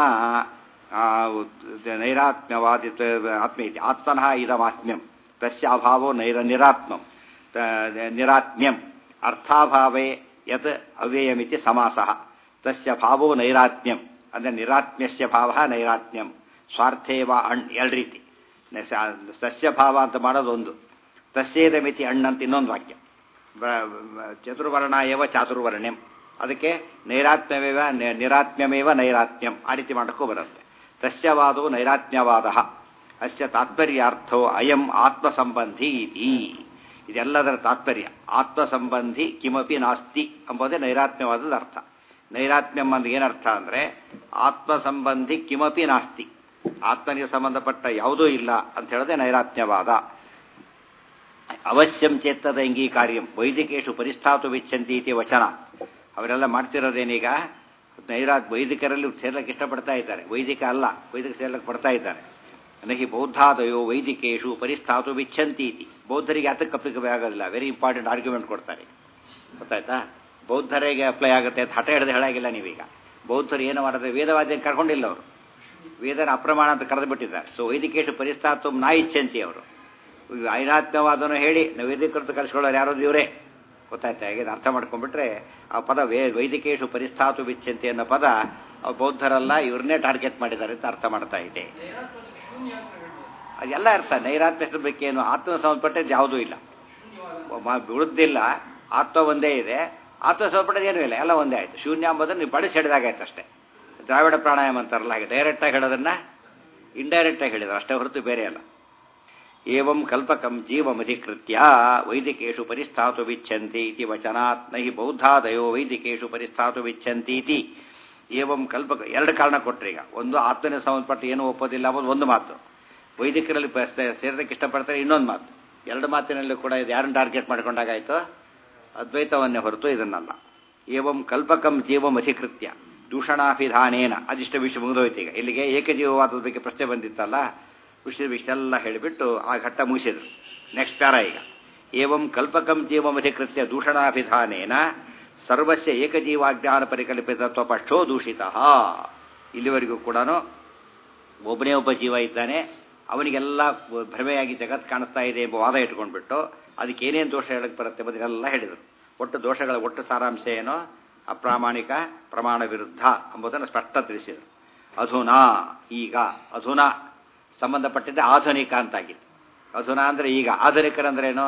Speaker 1: ನೈರಾತ್ಮ್ಯವಾದಿತ್ವ ಆತ್ಮ ಇತಿ ಆತ್ಮನಃ ಇದಮಾತ್ಮ್ಯಂ ತಸ್ಯ ಅಭಾವೋ ನೈರ ನಿರಾತ್ಮಂ ನಿರಾತ್ಮ್ಯಂ ಅರ್ಥಾಭಾವೇ ಯತ್ ಅವ್ಯಯಮಿತಿ ಸಮಾಸಃ ತಸ್ಯ ಭಾವೋ ನೈರಾತ್ಮ್ಯಂ ಅಂದರೆ ನಿರಾತ್ಮ್ಯಸ್ಯ ಭಾವ ನೈರಾತ್ಮ್ಯಂ ಸ್ವಾರ್ಥೇವ ಅಣ್ ಎರಡು ರೀತಿ ಸಸ್ಯ ಭಾವ ಅಂತ ಮಾಡೋದು ಒಂದು ತಸ್ಯೇದ ಮಿತಿ ಅಣ್ಣಂತ ಇನ್ನೊಂದು ವಾಕ್ಯ ಚತುರ್ವರ್ಣ ಏವ ಚಾತುರ್ವರ್ಣ್ಯಂ ಅದಕ್ಕೆ ನೈರಾತ್ಮ್ಯಮೇವ ನಿರಾತ್ಮ್ಯಮೇವ ನೈರಾತ್ಮ್ಯಂ ಆ ರೀತಿ ಮಾಡೋಕ್ಕೂ ಬರುತ್ತೆ ತಸ್ಯವಾದವು ನೈರಾತ್ಮ್ಯವಾದ ಅಸ್ಯ ತಾತ್ಪರ್ಯಾರ್ಥೋ ಅಯಂ ಆತ್ಮಸಂಬಂಧಿ ಇತಿ ಇದೆಲ್ಲದರ ತಾತ್ಪರ್ಯ ಆತ್ಮಸಂಬಂಧಿ ಕಿಮಪಿ ನಾಸ್ತಿ ಎಂಬುದೇ ನೈರಾತ್ಮ್ಯವಾದದ ಅರ್ಥ ನೈರಾತ್ಮ್ಯಂ ಅಂದ್ರೆ ಏನರ್ಥ ಅಂದರೆ ಆತ್ಮ ಸಂಬಂಧಿ ಕಿಮಪಿ ನಾಸ್ತಿ ಆತ್ಮನಿಗೆ ಸಂಬಂಧಪಟ್ಟ ಯಾವುದೂ ಇಲ್ಲ ಅಂತ ಹೇಳದೆ ನೈರಾತ್ಮ್ಯವಾದ ಅವಶ್ಯಂ ಚೇತ್ತದ ಅಂಗೀಕಾರ್ಯಂ ವೈದಿಕೇಶು ಪರಿಸ್ಥಾತು ವಿಚ್ಛಂತಿ ಇತಿ ವಚನ ಅವರೆಲ್ಲ ಮಾಡ್ತಿರೋದೇನೀಗ ನೈರಾ ವೈದಿಕರಲ್ಲಿ ಸೇರ್ಲಕ್ಕೆ ಇಷ್ಟಪಡ್ತಾ ಇದ್ದಾರೆ ವೈದಿಕ ಅಲ್ಲ ವೈದಿಕ ಸೇರ್ಲಕ್ಕೆ ಪಡ್ತಾ ಇದ್ದಾರೆ ನಹಿ ಬೌದ್ಧಾದಯೋ ವೈದಿಕೇಶು ಪರಿಸ್ಥಾತು ವಿಚ್ಛಂತಿ ಇತಿ ಬೌದ್ಧರಿಗೆ ಅದಕ್ಕೆ ಅಪ್ಲಿಕಬಲ್ ಆಗೋದಿಲ್ಲ ವೆರಿ ಇಂಪಾರ್ಟೆಂಟ್ ಆರ್ಗ್ಯುಮೆಂಟ್ ಕೊಡ್ತಾರೆ ಗೊತ್ತಾಯ್ತಾ ಬೌದ್ಧರಿಗೆ ಅಪ್ಲೈ ಆಗುತ್ತೆ ಅಂತ ಹಠ ಹಿಡಿದು ಹೇಳಾಗಿಲ್ಲ ನೀವೀಗ ಬೌದ್ಧರು ಏನು ಮಾಡಿದ್ರೆ ವೇದವಾದ್ಯ ಕರ್ಕೊಂಡಿಲ್ಲ ಅವರು ವೇದನ ಅಪ್ರಮಾಣ ಅಂತ ಕರೆದು ಬಿಟ್ಟಿದ್ದಾರೆ ಸೊ ವೈದಿಕೇಶು ಪರಿಸ್ಥಾತು ನಾ ಇಚ್ಛಂತಿ ಅವರು ಐರಾತ್ಮ್ಯವಾದನು ಹೇಳಿ ನಾವು ವೇದಿಕೃತ ಕಲಿಸ್ಕೊಳ್ಳೋರು ಯಾರೋ ಇವರೇ ಗೊತ್ತಾಯ್ತಾ ಹೇಗೆ ಅರ್ಥ ಮಾಡ್ಕೊಂಡ್ಬಿಟ್ರೆ ಆ ಪದ ವೇ ವೈದಿಕೇಶು ಪರಿಸ್ಥಾತು ವಿಚ್ಛಂತಿ ಅನ್ನೋ ಪದ ಆ ಬೌದ್ಧರಲ್ಲ ಇವ್ರನ್ನೇ ಟಾರ್ಗೆಟ್ ಮಾಡಿದ್ದಾರೆ ಅಂತ ಅರ್ಥ ಮಾಡ್ತಾ ಇದೆ ಅದೆಲ್ಲ ಅರ್ಥ ನೈರಾತ್ಮ್ಯ ಬಗ್ಗೆ ಏನು ಆತ್ಮ ಸಂಬಂಧಪಟ್ಟದ್ದು ಯಾವುದೂ ಇಲ್ಲ ಬಿಡುದಿಲ್ಲ ಆತ್ಮ ಒಂದೇ ಇದೆ ಆತ್ಮ ಸಂಬಂಧಪಟ್ಟದ್ದು ಏನೂ ಇಲ್ಲ ಎಲ್ಲ ಒಂದೇ ಆಯ್ತು ಶೂನ್ಯ ಎಂಬುದನ್ನು ನೀವು ಬಳಸಿ ಹಿಡಿದಾಗಾಯ್ತು ಅಷ್ಟೇ ದ್ರಾವಿಡ ಪ್ರಾಣಾಯಾಮ ಅಂತಾರಲ್ಲ ಹಾಗೆ ಡೈರೆಕ್ಟಾಗಿ ಹೇಳೋದನ್ನ ಇಂಡೈರೆಕ್ಟಾಗಿ ಹೇಳಿದ್ರು ಅಷ್ಟೇ ಹೊರತು ಬೇರೆ ಅಲ್ಲ ಏವಂ ಕಲ್ಪಕಂ ಜೀವಮಧಿಕೃತ್ಯ ವೈದಿಕೇಶು ಪರಿಸ್ಥಾತು ವಿಚ್ಛಂತಿ ಇತಿ ವಚನಾತ್ ನಹಿ ಬೌದ್ಧಾದಯೋ ವೈದಿಕೇಶು ಪರಿಸ್ಥಾತು ವಿಚ್ಛಂತಿ ಇತಿ ಏವಂ ಕಲ್ಪಕ ಎರಡು ಕಾರಣ ಕೊಟ್ಟರೆ ಈಗ ಒಂದು ಆತ್ಮನ ಸಂಬಂಧಪಟ್ಟ ಏನು ಒಪ್ಪೋದಿಲ್ಲ ಅನ್ನೋದು ಒಂದು ಮಾತು ವೈದಿಕರಲ್ಲಿ ಸೇರೋದಕ್ಕೆ ಇಷ್ಟಪಡ್ತಾರೆ ಇನ್ನೊಂದು ಮಾತು ಎರಡು ಮಾತಿನಲ್ಲೂ ಕೂಡ ಇದು ಯಾರನ್ನು ಟಾರ್ಗೆಟ್ ಮಾಡ್ಕೊಂಡಾಗಾಯ್ತು ಅದ್ವೈತವನ್ನೇ ಹೊರತು ಇದನ್ನಲ್ಲ ಏವಂ ಕಲ್ಪಕಂ ಜೀವಂ ಅಧಿಕೃತ್ಯ ದೂಷಣಾಭಿಧಾನೇನ ಅದಿಷ್ಟ ವಿಷಯ ಮುಗಿದೋಯ್ತು ಈಗ ಇಲ್ಲಿಗೆ ಏಕಜೀವವಾದದ ಬಗ್ಗೆ ಪ್ರಶ್ನೆ ಬಂದಿತ್ತಲ್ಲ ವಿಷಯ ಇಷ್ಟೆಲ್ಲ ಹೇಳಿಬಿಟ್ಟು ಆ ಘಟ್ಟ ಮುಗಿಸಿದ್ರು ನೆಕ್ಸ್ಟ್ ಪ್ಯಾರ ಈಗ ಏವಂ ಕಲ್ಪಕಂ ಜೀವಂ ಅಧಿಕೃತ್ಯ ದೂಷಣಾಭಿಧಾನೇನ ಸರ್ವಸ್ಯ ಏಕಜೀವಾಜ್ಞಾನ ಪರಿಕಲ್ಪಿತತ್ವ ಪಕ್ಷೋ ದೂಷಿತ ಇಲ್ಲಿವರೆಗೂ ಕೂಡ ಒಬ್ಬನೇ ಒಬ್ಬ ಜೀವ ಇದ್ದಾನೆ ಅವನಿಗೆಲ್ಲ ಭ್ರಮೆಯಾಗಿ ಜಗತ್ ಕಾಣಿಸ್ತಾ ಇದೆ ಎಂಬ ವಾದ ಇಟ್ಕೊಂಡ್ಬಿಟ್ಟು ಅದಕ್ಕೆ ಏನೇನು ದೋಷ ಹೇಳಕ್ಕೆ ಬರುತ್ತೆ ಎಂಬುದನ್ನೆಲ್ಲ ಹೇಳಿದರು ಒಟ್ಟು ದೋಷಗಳ ಒಟ್ಟು ಸಾರಾಂಶ ಏನೋ ಅಪ್ರಾಮಾಣಿಕ ಪ್ರಮಾಣ ವಿರುದ್ಧ ಎಂಬುದನ್ನು ಸ್ಪಷ್ಟ ತಿಳಿಸಿದರು ಅಧುನಾ ಈಗ ಅಧುನಾ ಸಂಬಂಧಪಟ್ಟಿದ್ದ ಆಧುನಿಕ ಅಂತಾಗಿತ್ತು ಅಧುನಾ ಅಂದರೆ ಈಗ ಆಧುನಿಕರಂದ್ರೇನು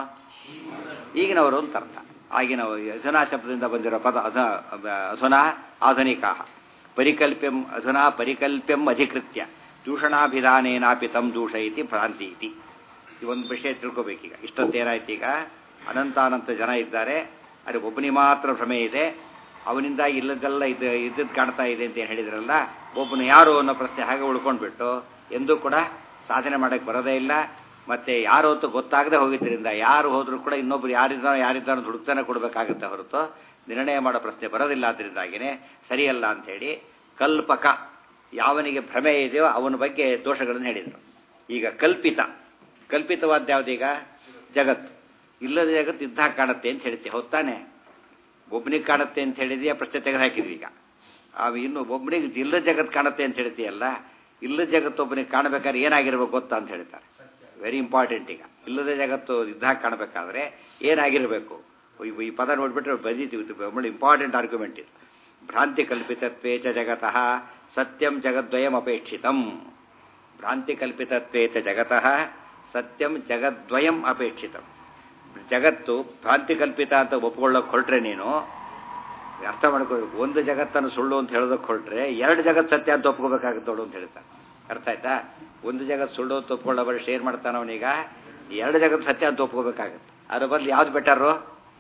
Speaker 1: ಈಗಿನವರು ಅಂತ ಅರ್ಥ ಆಗಿನ ಅಧುನಾ ಶಬ್ದದಿಂದ ಬಂದಿರೋ ಪದ ಅಧ ಅಧುನಾ ಆಧುನಿಕ ಪರಿಕಲ್ಪ್ಯಂ ಅಧುನಾ ಪರಿಕಲ್ಪ್ಯಂ ಅಧಿಕೃತ್ಯ ದೂಷಣಾಭಿಧಾನೇನಾಪಿ ತಂ ದೂಷಯತಿ ಭ್ರಾಂತಿ ಇತಿ ಈ ಒಂದು ವಿಷಯ ತಿಳ್ಕೊಬೇಕೀಗ ಇಷ್ಟೊತ್ತೇನಾಯ್ತು ಈಗ ಅನಂತಾನಂತ ಜನ ಇದ್ದಾರೆ ಅಲ್ಲಿ ಒಬ್ಬನಿಗೆ ಮಾತ್ರ ಭ್ರಮೆ ಇದೆ ಅವನಿಂದ ಇಲ್ಲದೆಲ್ಲ ಇದು ಇದ್ದದ್ದು ಕಾಣ್ತಾ ಇದೆ ಅಂತ ಏನು ಹೇಳಿದ್ರಲ್ಲ ಒಬ್ಬನು ಯಾರು ಅನ್ನೋ ಪ್ರಶ್ನೆ ಹಾಗೆ ಉಳ್ಕೊಂಡ್ಬಿಟ್ಟು ಎಂದೂ ಕೂಡ ಸಾಧನೆ ಮಾಡಕ್ಕೆ ಬರೋದೇ ಇಲ್ಲ ಮತ್ತೆ ಯಾರು ಅಂತ ಗೊತ್ತಾಗದೆ ಹೋಗಿದ್ದರಿಂದ ಯಾರು ಹೋದ್ರೂ ಕೂಡ ಇನ್ನೊಬ್ರು ಯಾರಿದ್ದಾನೋ ಯಾರಿದ್ದಾನೋ ಹುಡುಕ್ತಾನೆ ಕೊಡಬೇಕಾಗುತ್ತೆ ಹೊರತು ನಿರ್ಣಯ ಮಾಡೋ ಪ್ರಶ್ನೆ ಬರೋದಿಲ್ಲ ಅದರಿಂದಾಗಿನೇ ಸರಿಯಲ್ಲ ಅಂಥೇಳಿ ಕಲ್ಪಕ ಯಾವನಿಗೆ ಭ್ರಮೆ ಇದೆಯೋ ಅವನ ಬಗ್ಗೆ ದೋಷಗಳನ್ನು ಹೇಳಿದರು ಈಗ ಕಲ್ಪಿತ ಕಲ್ಪಿತವಾದ ಯಾವುದೀಗ ಜಗತ್ತು ಇಲ್ಲದ ಜಗತ್ತು ಇದ್ದ ಕಾಣುತ್ತೆ ಅಂತ ಹೇಳ್ತೀವಿ ಹೊತ್ತಾನೆ ಒಬ್ಬನಿಗೆ ಕಾಣುತ್ತೆ ಅಂತ ಹೇಳಿದೀಯ ಪ್ರಶ್ನೆ ತೆಗೆದು ಹಾಕಿದ್ವಿ ಈಗ ಅವು ಇನ್ನು ಒಬ್ಬನಿಗೆ ಇಲ್ಲದ ಜಗತ್ತು ಕಾಣುತ್ತೆ ಅಂತ ಹೇಳ್ತೀಯಲ್ಲ ಇಲ್ಲದ ಜಗತ್ತು ಒಬ್ಬನಿಗೆ ಕಾಣಬೇಕಾದ್ರೆ ಏನಾಗಿರ್ಬೇಕು ಗೊತ್ತಾ ಅಂತ ಹೇಳ್ತಾರೆ ವೆರಿ ಇಂಪಾರ್ಟೆಂಟ್ ಈಗ ಇಲ್ಲದ ಜಗತ್ತು ಇದ್ದಾಗ ಕಾಣಬೇಕಾದ್ರೆ ಏನಾಗಿರಬೇಕು ಈ ಪದ ನೋಡ್ಬಿಟ್ರೆ ಬರೀತೀವಿ ಬಹಳ ಇಂಪಾರ್ಟೆಂಟ್ ಆರ್ಗ್ಯುಮೆಂಟ್ ಇದು ಭ್ರಾಂತಿ ಕಲ್ಪಿತತ್ವೇ ಚ ಜಗತಃ ಸತ್ಯಂ ಜಗದ್ವಯಂ ಅಪೇಕ್ಷಿತಂ ಭ್ರಾಂತಿ ಕಲ್ಪಿತತ್ವೇ ಚ ಜಗತಃ ಸತ್ಯಂ ಜಗದ್ವಯಂ ಅಪೇಕ್ಷಿತಂ ಜಗತ್ತು ಭ್ರಾಂತಿ ಕಲ್ಪಿತ ಅಂತ ಒಪ್ಕೊಳ್ಳೋಕೆ ಹೊರಟ್ರೆ ನೀನು ಅರ್ಥ ಮಾಡ್ಕೋಬೇಕು ಒಂದು ಜಗತ್ತನ್ನು ಸುಳ್ಳು ಅಂತ ಹೇಳೋದಕ್ಕೆ ಹೊರಟ್ರೆ ಎರಡು ಜಗತ್ತು ಸತ್ಯ ಅಂತ ಒಪ್ಕೋಬೇಕಾಗುತ್ತೆ ನೋಡು ಅಂತ ಹೇಳ್ತಾರೆ ಅರ್ಥ ಆಯ್ತಾ ಒಂದು ಜಗತ್ತು ಸುಳ್ಳು ಅಂತ ಒಪ್ಕೊಳ್ಳೋ ಬರೀ ಶೇರ್ ಮಾಡ್ತಾನೆ ಅವನೀಗ ಎರಡು ಜಗತ್ತು ಸತ್ಯ ಅಂತ ಒಪ್ಕೋಬೇಕಾಗುತ್ತೆ ಅದ್ರ ಬದಲು ಯಾವ್ದು ಬೆಟರು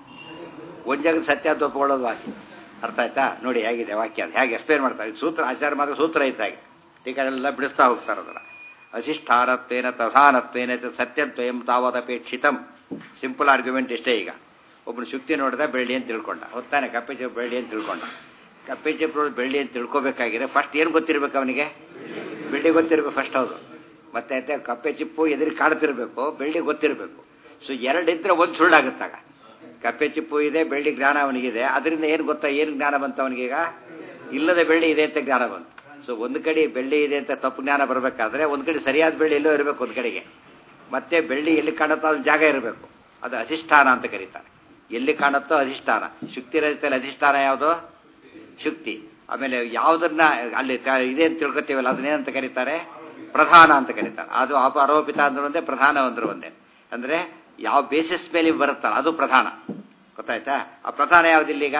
Speaker 1: ಒಂದು ಜಗತ್ತು ಸತ್ಯ ಅಂತ ಒಪ್ಕೊಳ್ಳೋದು ವಾಸಿ ಅರ್ಥ ಆಯ್ತಾ ನೋಡಿ ಹೇಗಿದೆ ವಾಕ್ಯ ಅದು ಹೇಗೆ ಎಕ್ಸ್ಪ್ಲೇನ್ ಮಾಡ್ತಾರೆ ಸೂತ್ರ ಆಚಾರ ಮಾತ್ರ ಸೂತ್ರ ಇದ್ದಾಗೆ ಟೀಕಾರೆಲ್ಲ ಬಿಡಿಸ್ತಾ ಹೋಗ್ತಾರೆ ಅದರ ಅಧಿಷ್ಠಾನತ್ವೇನ ಪ್ರಧಾನತ್ವೇನ ಸತ್ಯತ್ವಯಂ ತಾವದಪೇಕ್ಷಿತಂ ಸಿಂಪಲ್ ಆರ್ಗ್ಯುಮೆಂಟ್ ಇಷ್ಟೇ ಈಗ ಒಬ್ಬನು ಶುಕ್ತಿ ನೋಡಿದ ಬೆಳ್ಳಿ ಅಂತ ತಿಳ್ಕೊಂಡ ಹೊತ್ತಾನೆ ಕಪ್ಪೆ ಚಿಪ್ಪು ಬೆಳ್ಳಿ ಅಂತ ತಿಳ್ಕೊಂಡ ಕಪ್ಪೆ ಚಿಪ್ಪು ಬೆಳ್ಳಿ ಅಂತ ತಿಳ್ಕೊಬೇಕಾಗಿದೆ ಫಸ್ಟ್ ಏನು ಗೊತ್ತಿರ್ಬೇಕು ಅವನಿಗೆ ಬೆಳ್ಳಿ ಗೊತ್ತಿರಬೇಕು ಫಸ್ಟ್ ಹೌದು ಮತ್ತೆ ಆಯ್ತಾ ಕಪ್ಪೆ ಚಿಪ್ಪು ಎದುರಿಗೆ ಕಾಣ್ತಿರ್ಬೇಕು ಬೆಳ್ಳಿ ಗೊತ್ತಿರಬೇಕು ಸೊ ಎರಡಿದ್ರೆ ಒಂದು ಸುಳ್ಳಾಗುತ್ತಾಗ ಕಪ್ಪೆ ಚಿಪ್ಪು ಇದೆ ಬೆಳ್ಳಿ ಜ್ಞಾನ ಅವನಿಗಿದೆ ಅದರಿಂದ ಏನು ಗೊತ್ತಾ ಏನು ಜ್ಞಾನ ಬಂತು ಅವನಿಗೀಗ ಇಲ್ಲದ ಬೆಳ್ಳಿ ಇದೆ ಅಂತ ಜ್ಞಾನ ಬಂತು ಸೊ ಒಂದು ಕಡೆ ಬೆಳ್ಳಿ ಇದೆ ಅಂತ ತಪ್ಪು ಜ್ಞಾನ ಬರಬೇಕಾದ್ರೆ ಒಂದು ಕಡೆ ಸರಿಯಾದ ಬೆಳ್ಳಿ ಎಲ್ಲೋ ಇರಬೇಕು ಒಂದು ಕಡೆಗೆ ಮತ್ತೆ ಬೆಳ್ಳಿ ಎಲ್ಲಿ ಕಾಣುತ್ತೋ ಅದು ಜಾಗ ಇರಬೇಕು ಅದು ಅಧಿಷ್ಠಾನ ಅಂತ ಕರೀತಾರೆ ಎಲ್ಲಿ ಕಾಣುತ್ತೋ ಅಧಿಷ್ಠಾನ ಶುಕ್ತಿ ರಹಿತಲ್ಲಿ ಅಧಿಷ್ಠಾನ ಯಾವುದು ಶುಕ್ತಿ ಆಮೇಲೆ ಯಾವುದನ್ನ ಅಲ್ಲಿ ಇದೆ ಅಂತ ತಿಳ್ಕೊತೀವಲ್ಲ ಅದನ್ನೇನಂತ ಕರೀತಾರೆ ಪ್ರಧಾನ ಅಂತ ಕರೀತಾರೆ ಅದು ಅಪ ಆರೋಪಿತ ಅಂದ್ರೆ ಒಂದೇ ಪ್ರಧಾನ ಅಂದ್ರೆ ಒಂದೇ ಅಂದ್ರೆ ಯಾವ ಬೇಸಿಸ್ ಮೇಲೆ ಬರುತ್ತಲ್ಲ ಅದು ಪ್ರಧಾನ ಗೊತ್ತಾಯ್ತಾ ಆ ಪ್ರಧಾನ ಯಾವುದಿಲ್ಲೀಗ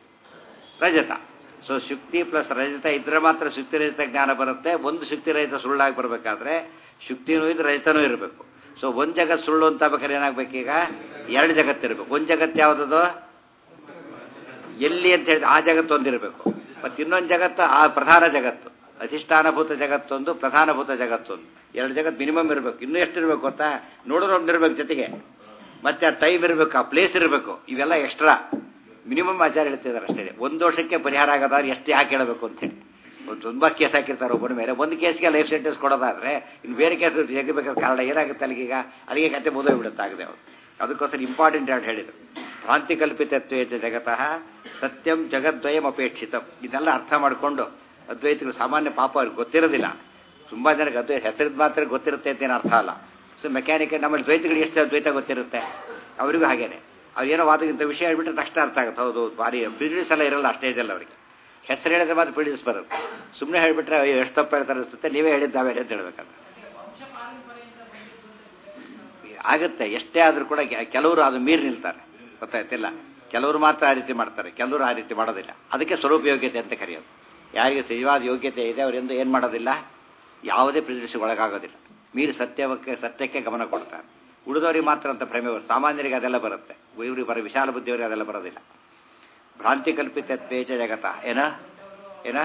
Speaker 1: ರಜತ ಸೊ ಶುಕ್ತಿ ಪ್ಲಸ್ ರಜತ ಇದ್ರೆ ಮಾತ್ರ ಶುಕ್ತಿ ರಹಿತ ಜ್ಞಾನ ಬರುತ್ತೆ ಒಂದು ಶುಕ್ತಿ ರಹಿತ ಸುಳ್ಳಾಗಿ ಬರಬೇಕಾದ್ರೆ ಶುಕ್ತಿನೂ ಇದ್ರೆ ರಜತನೂ ಇರಬೇಕು ಸೊ ಒಂದು ಜಗತ್ತು ಸುಳ್ಳು ಅಂತ ಬೇಕಾದ್ರೆ ಏನಾಗಬೇಕೀಗ ಎರಡು ಜಗತ್ತಿರಬೇಕು ಒಂದು ಜಗತ್ತು ಯಾವುದದು ಎಲ್ಲಿ ಅಂತ ಹೇಳಿದ್ರೆ ಆ ಜಗತ್ತು ಒಂದಿರಬೇಕು ಮತ್ತು ಇನ್ನೊಂದು ಜಗತ್ತು ಆ ಪ್ರಧಾನ ಜಗತ್ತು ಅಧಿಷ್ಠಾನಭೂತ ಜಗತ್ತೊಂದು ಪ್ರಧಾನಭೂತ ಜಗತ್ತೊಂದು ಎರಡು ಜಗತ್ತು ಮಿನಿಮಮ್ ಇರಬೇಕು ಇನ್ನೂ ಎಷ್ಟು ಇರಬೇಕು ಗೊತ್ತಾ ನೋಡೋರು ಇರಬೇಕು ಜೊತೆಗೆ ಮತ್ತೆ ಆ ಟೈಮ್ ಇರಬೇಕು ಆ ಪ್ಲೇಸ್ ಇರಬೇಕು ಇವೆಲ್ಲ ಎಕ್ಸ್ಟ್ರಾ ಮಿನಿಮಮ್ ಆಚಾರ ಹೇಳ್ತಿದ್ದಾರೆ ಅಷ್ಟೇ ಒಂದು ವರ್ಷಕ್ಕೆ ಪರಿಹಾರ ಆಗೋದಾದ್ರೆ ಎಷ್ಟು ಯಾಕೆ ಹೇಳಬೇಕು ಅಂತೇಳಿ ಒಂದು ತುಂಬ ಕೇಸ್ ಹಾಕಿರ್ತಾರೆ ಒಬ್ಬನ ಮೇಲೆ ಒಂದು ಕೇಸ್ಗೆ ಲೈಫ್ ಸೆಂಟೆನ್ಸ್ ಕೊಡೋದಾದ್ರೆ ಇನ್ನು ಬೇರೆ ಕೇಸ್ ಜಗಬೇಕಾದ ಕಾರಣ ಏನಾಗುತ್ತೆ ಅಲ್ಲಿಗೆ ಈಗ ಅಲ್ಲಿಗೆ ಕತೆ ಮುಗಿದೋಗ್ಬಿಡುತ್ತೆ ಆಗದೆ ಅವರು ಅದಕ್ಕೋಸ್ಕರ ಇಂಪಾರ್ಟೆಂಟ್ ಅಂತ ಹೇಳಿದರು ಭ್ರಾಂತಿ ಕಲ್ಪಿತತ್ವೇ ಜಗತಃ ಸತ್ಯಂ ಜಗದ್ವಯಂ ಅಪೇಕ್ಷಿತಂ ಇದೆಲ್ಲ ಅರ್ಥ ಮಾಡಿಕೊಂಡು ಅದ್ವೈತಗಳು ಸಾಮಾನ್ಯ ಪಾಪ ಅವ್ರಿಗೆ ಗೊತ್ತಿರೋದಿಲ್ಲ ತುಂಬ ಜನಕ್ಕೆ ಅದ್ವೈತ ಹೆಸರಿದ ಮಾತ್ರ ಗೊತ್ತಿರುತ್ತೆ ಅಂತೇನು ಅರ್ಥ ಅಲ್ಲ ಸೊ ಮೆಕ್ಯಾನಿಕ್ ನಮ್ಮಲ್ಲಿ ದ್ವೈತಗಳು ಎಷ್ಟು ಅದ್ವೈತ ಗೊತ್ತಿರುತ್ತೆ ಅವರಿಗೂ ಹಾಗೇನೆ ಅವ್ರು ಏನೋ ವಾದಕ್ಕಿಂತ ವಿಷಯ ಹೇಳ್ಬಿಟ್ರೆ ತಕ್ಷಣ ಅರ್ಥ ಆಗುತ್ತೆ ಹೌದು ಭಾರಿ ಪ್ರಿಜಿಡಿಸ್ ಎಲ್ಲ ಇರಲ್ಲ ಅಷ್ಟೇ ಇದೆಲ್ಲ ಅವರಿಗೆ ಹೆಸರು ಹೇಳಿದ್ರೆ ಮಾತ್ರ ಪ್ರಿಜಿಡಿಸ್ ಬರುತ್ತೆ ಸುಮ್ಮನೆ ಹೇಳಿಬಿಟ್ರೆ ಅಯ್ಯೋ ಎಷ್ಟು ತಪ್ಪು ಹೇಳ್ತಾರೆ ಅನಿಸುತ್ತೆ ನೀವೇ ಹೇಳಿದ್ದಾವೆ ಅಂತ ಹೇಳ್ಬೇಕಂತ ಆಗುತ್ತೆ ಎಷ್ಟೇ ಆದರೂ ಕೂಡ ಕೆಲವರು ಅದು ಮೀರಿ ನಿಲ್ತಾರೆ ಗೊತ್ತಾಯ್ತಿಲ್ಲ ಕೆಲವರು ಮಾತ್ರ ಆ ರೀತಿ ಮಾಡ್ತಾರೆ ಕೆಲವರು ಆ ರೀತಿ ಮಾಡೋದಿಲ್ಲ ಅದಕ್ಕೆ ಸ್ವರೂಪ ಯೋಗ್ಯತೆ ಅಂತ ಕರೆಯೋದು ಯಾರಿಗೆ ಸಜೀವಾದ ಯೋಗ್ಯತೆ ಇದೆ ಅವರಿಂದ ಏನು ಮಾಡೋದಿಲ್ಲ ಯಾವುದೇ ಪ್ರಿಜಿಡಿಸ್ಗೆ ಒಳಗಾಗೋದಿಲ್ಲ ಮೀರಿ ಸತ್ಯಕ್ಕೆ ಸತ್ಯಕ್ಕೆ ಗಮನ ಕೊಡ್ತಾರೆ ಉಳಿದವರಿಗೆ ಮಾತ್ರ ಅಂತ ಭ್ರಮೆ ಸಾಮಾನ್ಯರಿಗೆ ಅದೆಲ್ಲ ಬರುತ್ತೆ ಇವ್ರಿಗೆ ಬರೋ ವಿಶಾಲ ಬುದ್ಧಿಯವರಿಗೆ ಅದೆಲ್ಲ ಬರೋದಿಲ್ಲ ಭ್ರಾಂತಿ ಕಲ್ಪಿತ ತ್ವೇಚ ಜಗತ ಏನ ಏನ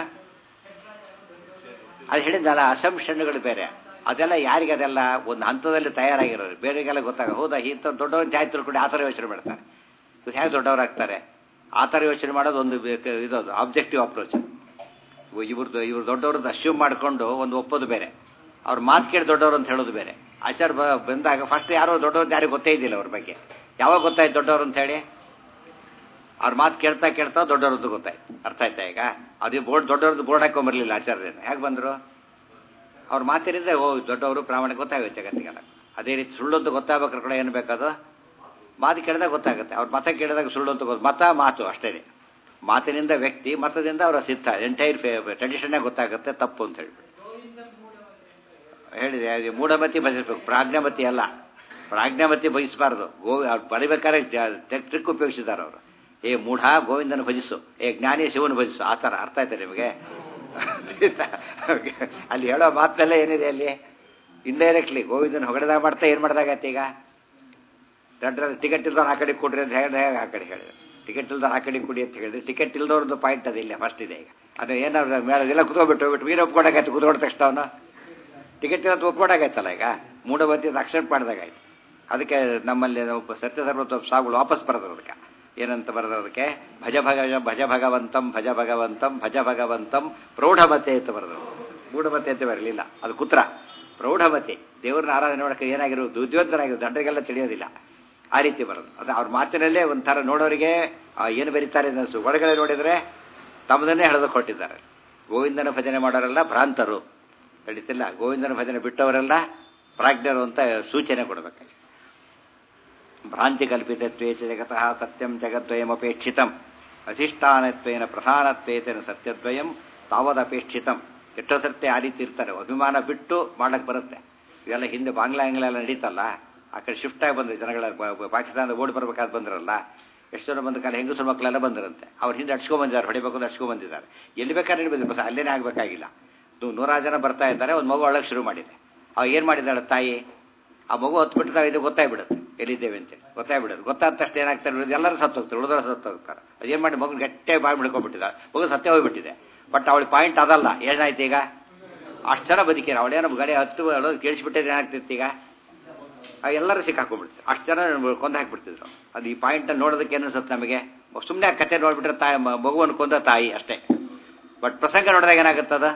Speaker 1: ಅದು ಹೇಳಿದ್ನಲ್ಲ ಅಸಂಪ್ಷನ್ಗಳು ಬೇರೆ ಅದೆಲ್ಲ ಯಾರಿಗೆ ಅದೆಲ್ಲ ಒಂದು ಹಂತದಲ್ಲಿ ತಯಾರಾಗಿರೋರು ಬೇರೆಗೆಲ್ಲ ಗೊತ್ತಾಗ ಹೌದಾ ಇಂಥ ದೊಡ್ಡವಂತ ಆಯ್ತು ಕೂಡ ಆ ಥರ ಯೋಚನೆ ಮಾಡ್ತಾರೆ ಇವ್ರು ಹೇಗೆ ದೊಡ್ಡವರಾಗ್ತಾರೆ ಆ ಥರ ಯೋಚನೆ ಮಾಡೋದು ಒಂದು ಇದೊಂದು ಆಬ್ಜೆಕ್ಟಿವ್ ಅಪ್ರೋಚ್ ಇವ್ರದ್ದು ಇವ್ರು ದೊಡ್ಡವ್ರದ್ದು ಅಶ್ಯೂಮ್ ಮಾಡಿಕೊಂಡು ಒಂದು ಒಪ್ಪೋದು ಬೇರೆ ಅವ್ರ ಮಾತು ಕೇಳಿ ದೊಡ್ಡವರು ಅಂತ ಹೇಳೋದು ಬೇರೆ ಆಚಾರ ಬಂದಾಗ ಫಸ್ಟ್ ಯಾರೋ ದೊಡ್ಡವ್ರು ಯಾರಿಗೂ ಗೊತ್ತೇ ಇದ್ದಿಲ್ಲ ಅವ್ರ ಬಗ್ಗೆ ಯಾವಾಗ ಗೊತ್ತಾಯ್ತು ದೊಡ್ಡವರು ಅಂತ ಹೇಳಿ ಅವ್ರ ಮಾತು ಕೇಳ್ತಾ ಕೇಳ್ತಾ ದೊಡ್ಡವ್ರದ್ದು ಗೊತ್ತಾಯ್ತು ಅರ್ಥ ಆಯ್ತಾ ಈಗ ಅದು ಬೋರ್ಡ್ ದೊಡ್ಡವ್ರದ್ದು ಬೋರ್ಡ್ ಹಾಕೊಂಬರ್ಲಿಲ್ಲ ಆಚಾರ್ಯನ ಹೇಗೆ ಬಂದರು ಅವ್ರ ಮಾತಿನಿಂದ ಓ ದೊಡ್ಡವರು ಪ್ರಾಮಾಣಿಕ ಗೊತ್ತಾಗುತ್ತೆ ಜಗತ್ತಿಗೆಲ್ಲ ಅದೇ ರೀತಿ ಸುಳ್ಳು ಅಂತ ಗೊತ್ತಾಗ್ಬೇಕಾದ್ರೆ ಕೂಡ ಏನು ಬೇಕದು ಮಾತು ಕೇಳಿದಾಗ ಗೊತ್ತಾಗುತ್ತೆ ಅವ್ರ ಮತ ಕೇಳಿದಾಗ ಸುಳ್ಳು ಅಂತ ಗೊತ್ತು ಮತ ಮಾತು ಅಷ್ಟೇ ಮಾತಿನಿಂದ ವ್ಯಕ್ತಿ ಮತದಿಂದ ಅವರ ಸಿದ್ಧ ಎಂಟೈರ್ ಟ್ರೆಡಿಷನ್ನೇ ಗೊತ್ತಾಗುತ್ತೆ ತಪ್ಪು ಅಂತ ಹೇಳ್ಬಿಟ್ಟು ಹೇಳಿದೆ ಅದು ಮೂಢಮತಿ ಭಜಿಸ್ಬೇಕು ಪ್ರಾಜ್ಞಾಮತಿ ಅಲ್ಲ ಪ್ರಾಜ್ಞಾಮತಿ ಭಜಿಸಬಾರ್ದು ಗೋ ಅವ್ರು ಬಡಿಬೇಕಾದ್ರೆ ಟ್ರಿಕ್ ಉಪಯೋಗಿಸಿದ್ದಾರೆ ಅವರು ಏ ಮೂಢ ಗೋವಿಂದನ ಭಜಿಸು ಏ ಜ್ಞಾನಿ ಶಿವನ ಭಜಿಸು ಆ ಥರ ಅರ್ಥ ಆಯ್ತಾ ನಿಮಗೆ ಅಲ್ಲಿ ಹೇಳೋ ಮಾತಲ್ಲೇ ಏನಿದೆ ಅಲ್ಲಿ ಇಂಡೈರೆಕ್ಟ್ಲಿ ಗೋವಿಂದನ ಹೊಗಡೆದಾಗ ಮಾಡ್ತಾ ಏನು ಮಾಡ್ದಾಗತ್ತೆ ಈಗ ದೊಡ್ಡ ಟಿಕೆಟ್ ಇಲ್ದವ್ರು ಆ ಕಡೆ ಕೊಡ್ರಿ ಅಂತ ಹೇಳಿದ್ರೆ ಹೇಗೆ ಆ ಕಡೆ ಹೇಳಿದ್ರು ಟಿಕೆಟ್ ಇಲ್ದವ್ರು ಆ ಕಡೆ ಕೊಡಿ ಅಂತ ಹೇಳಿದ್ರೆ ಟಿಕೆಟ್ ಇಲ್ದವ್ರದ್ದು ಪಾಯಿಂಟ್ ಅದು ಇಲ್ಲ ಫಸ್ಟ್ ಇದೆ ಈಗ ಅದು ಏನಾದ್ರು ಮೇಳದೆಲ್ಲ ಕುತ್ಕೊಬಿಟ್ಟು ಹೋಗ್ಬಿಟ್ಟು ವೀರ ಒಪ್ಕೊಡಾಗೈತೆ ಕುತ್ಕೊಂಡ ತಕ್ಷಣ ಅವನು ಟಿಕೆಟ್ ಇರೋದು ಒಪ್ಕೊಡಾಗೈತಲ್ಲ ಈಗ ಮೂಢಬತ್ತಿ ಅಕ್ಸೆಪ್ಟ್ ಮಾಡಿದಾಗಾಯ್ತು ಅದಕ್ಕೆ ನಮ್ಮಲ್ಲಿ ಸತ್ಯಧರ್ಮ ಸಾಗುಗಳು ವಾಪಸ್ ಬರೋದು ಅದಕ್ಕೆ ಏನಂತ ಬರೋದು ಅದಕ್ಕೆ ಭಜ ಭಗ ಭಜ ಭಗವಂತಂ ಭಜ ಭಗವಂತಂ ಭಜ ಭಗವಂತಂ ಪ್ರೌಢಮತೆ ಅಂತ ಬರೋದು ಮೂಢಮತೆ ಅಂತ ಬರಲಿಲ್ಲ ಅದು ಕುತ್ರ ಪ್ರೌಢಮತೆ ದೇವ್ರನ್ನ ಆರಾಧನೆ ಮಾಡೋಕ್ಕೆ ಏನಾಗಿರೋದು ಉದ್ಯೋಗರಾಗಿರೋದು ದಂಡರಿಗೆಲ್ಲ ತಿಳಿಯೋದಿಲ್ಲ ಆ ರೀತಿ ಬರೋದು ಅದು ಅವ್ರ ಮಾತಿನಲ್ಲೇ ಒಂಥರ ನೋಡೋರಿಗೆ ಏನು ಬರೀತಾರೆ ಅನ್ನಿಸು ಒಳಗಡೆ ನೋಡಿದರೆ ತಮ್ಮದನ್ನೇ ಹೇಳೋದು ಕೊಟ್ಟಿದ್ದಾರೆ ಗೋವಿಂದನ ಭಜನೆ ಮಾಡೋರೆಲ್ಲ ಭ್ರಾಂತರು ನಡೀತಿಲ್ಲ ಗೋವಿಂದನ ಭಜನೆ ಬಿಟ್ಟವರೆಲ್ಲ ಪ್ರಾಜ್ಞರು ಅಂತ ಸೂಚನೆ ಕೊಡಬೇಕು ಭ್ರಾಂತಿ ಕಲ್ಪಿತತ್ವೇಚ ಜಗತಃ ಸತ್ಯಂ ಜಗದ್ವಯಮಪೇಕ್ಷಿತಂ ಅಧಿಷ್ಠಾನತ್ವೇನ ಪ್ರಧಾನತ್ವೇತನ ಸತ್ಯದ್ವಯಂ ತಾವದಪೇಕ್ಷಿತಂ ಎಷ್ಟೋ ಸರ್ತೆ ಆ ರೀತಿ ಇರ್ತಾರೆ ಅಭಿಮಾನ ಬಿಟ್ಟು ಮಾಡಕ್ಕೆ ಬರುತ್ತೆ ಇವೆಲ್ಲ ಹಿಂದೆ ಬಾಂಗ್ಲಾ ಇಂಗ್ಲ ಎಲ್ಲ ನಡೀತಲ್ಲ ಆ ಕಡೆ ಶಿಫ್ಟ್ ಆಗಿ ಬಂದ್ರೆ ಜನಗಳ ಪಾಕಿಸ್ತಾನದ ಓಡಿ ಬರ್ಬೇಕಾದ್ ಬಂದ್ರಲ್ಲ ಎಷ್ಟು ಜನ ಬಂದ ಕಾಲ ಹೆಂಗಸರು ಮಕ್ಕಳೆಲ್ಲ ಬಂದಿರಂತೆ ಅವ್ರ ಹಿಂದೆ ಅಡ್ಸ್ಕೊಂಡ್ ಬಂದಿದ್ದಾರೆ ಹೊಡಿಬೇಕು ಅಂತ ಅಡ್ಸ್ಕೊಂಡ್ ಬಂದಿದ್ದಾರೆ ಎಲ್ಲಿ ಬೇಕಾದ್ರೆ ಬಂದಿದ್ದಾರೆ ಬಸ್ ಅಲ್ಲೇನೇ ಆಗಬೇಕಾಗಿಲ್ಲ ನೂರಾರು ಜನ ಬರ್ತಾ ಇದ್ದಾರೆ ಒಂದು ಮಗು ಒಳಗೆ ಶುರು ಮಾಡಿದೆ ಅವ ಏನು ಮಾಡಿದ್ದಾಳೆ ತಾಯಿ ಆ ಮಗು ಹೊತ್ಬಿಟ್ಟು ಇದು ಗೊತ್ತಾಗ್ಬಿಡುತ್ತೆ ಎಲ್ಲಿದ್ದೇವೆ ಅಂತೇಳಿ ಗೊತ್ತಾಗ್ಬಿಡುತ್ತೆ ಗೊತ್ತಾದ ತಕ್ಷಣ ಏನಾಗ್ತಾರೆ ಉಳಿದು ಎಲ್ಲರೂ ಸತ್ತು ಹೋಗ್ತಾರೆ ಉಳಿದವರು ಸತ್ತು ಹೋಗ್ತಾರೆ ಅದೇನು ಮಾಡಿ ಮಗು ಗಟ್ಟೆ ಬಾಯಿ ಬಿಡ್ಕೊಂಡ್ಬಿಟ್ಟಿದ್ದಾರೆ ಮಗು ಸತ್ಯ ಹೋಗ್ಬಿಟ್ಟಿದೆ ಬಟ್ ಅವಳ ಪಾಯಿಂಟ್ ಅದಲ್ಲ ಏನಾಯ್ತು ಈಗ ಅಷ್ಟು ಜನ ಬದುಕಿರ ಅವಳೇನೋ ಗಡೆ ಹತ್ತು ಹೇಳೋದು ಕೇಳಿಸ್ಬಿಟ್ಟಿದ್ರೆ ಏನಾಗ್ತಿತ್ತು ಈಗ ಎಲ್ಲರೂ ಸಿಕ್ಕಾಕೊಂಡ್ಬಿಡ್ತಾರೆ ಅಷ್ಟು ಜನ ಕೊಂದು ಹಾಕ್ಬಿಡ್ತಿದ್ರು ಅದು ಈ ಪಾಯಿಂಟನ್ನು ನೋಡೋದಕ್ಕೆ ಏನು ಅನ್ಸುತ್ತೆ ನಮಗೆ ಸುಮ್ಮನೆ ಆ ಕತೆ ನೋಡ್ಬಿಟ್ರೆ ತಾಯಿ ಮಗುವನ್ನು ಕೊಂದ ತಾಯಿ ಅಷ್ಟೇ ಬಟ್ ಪ್ರಸಂಗ ನೋಡಿದಾಗ ಏನಾಗುತ್ತದ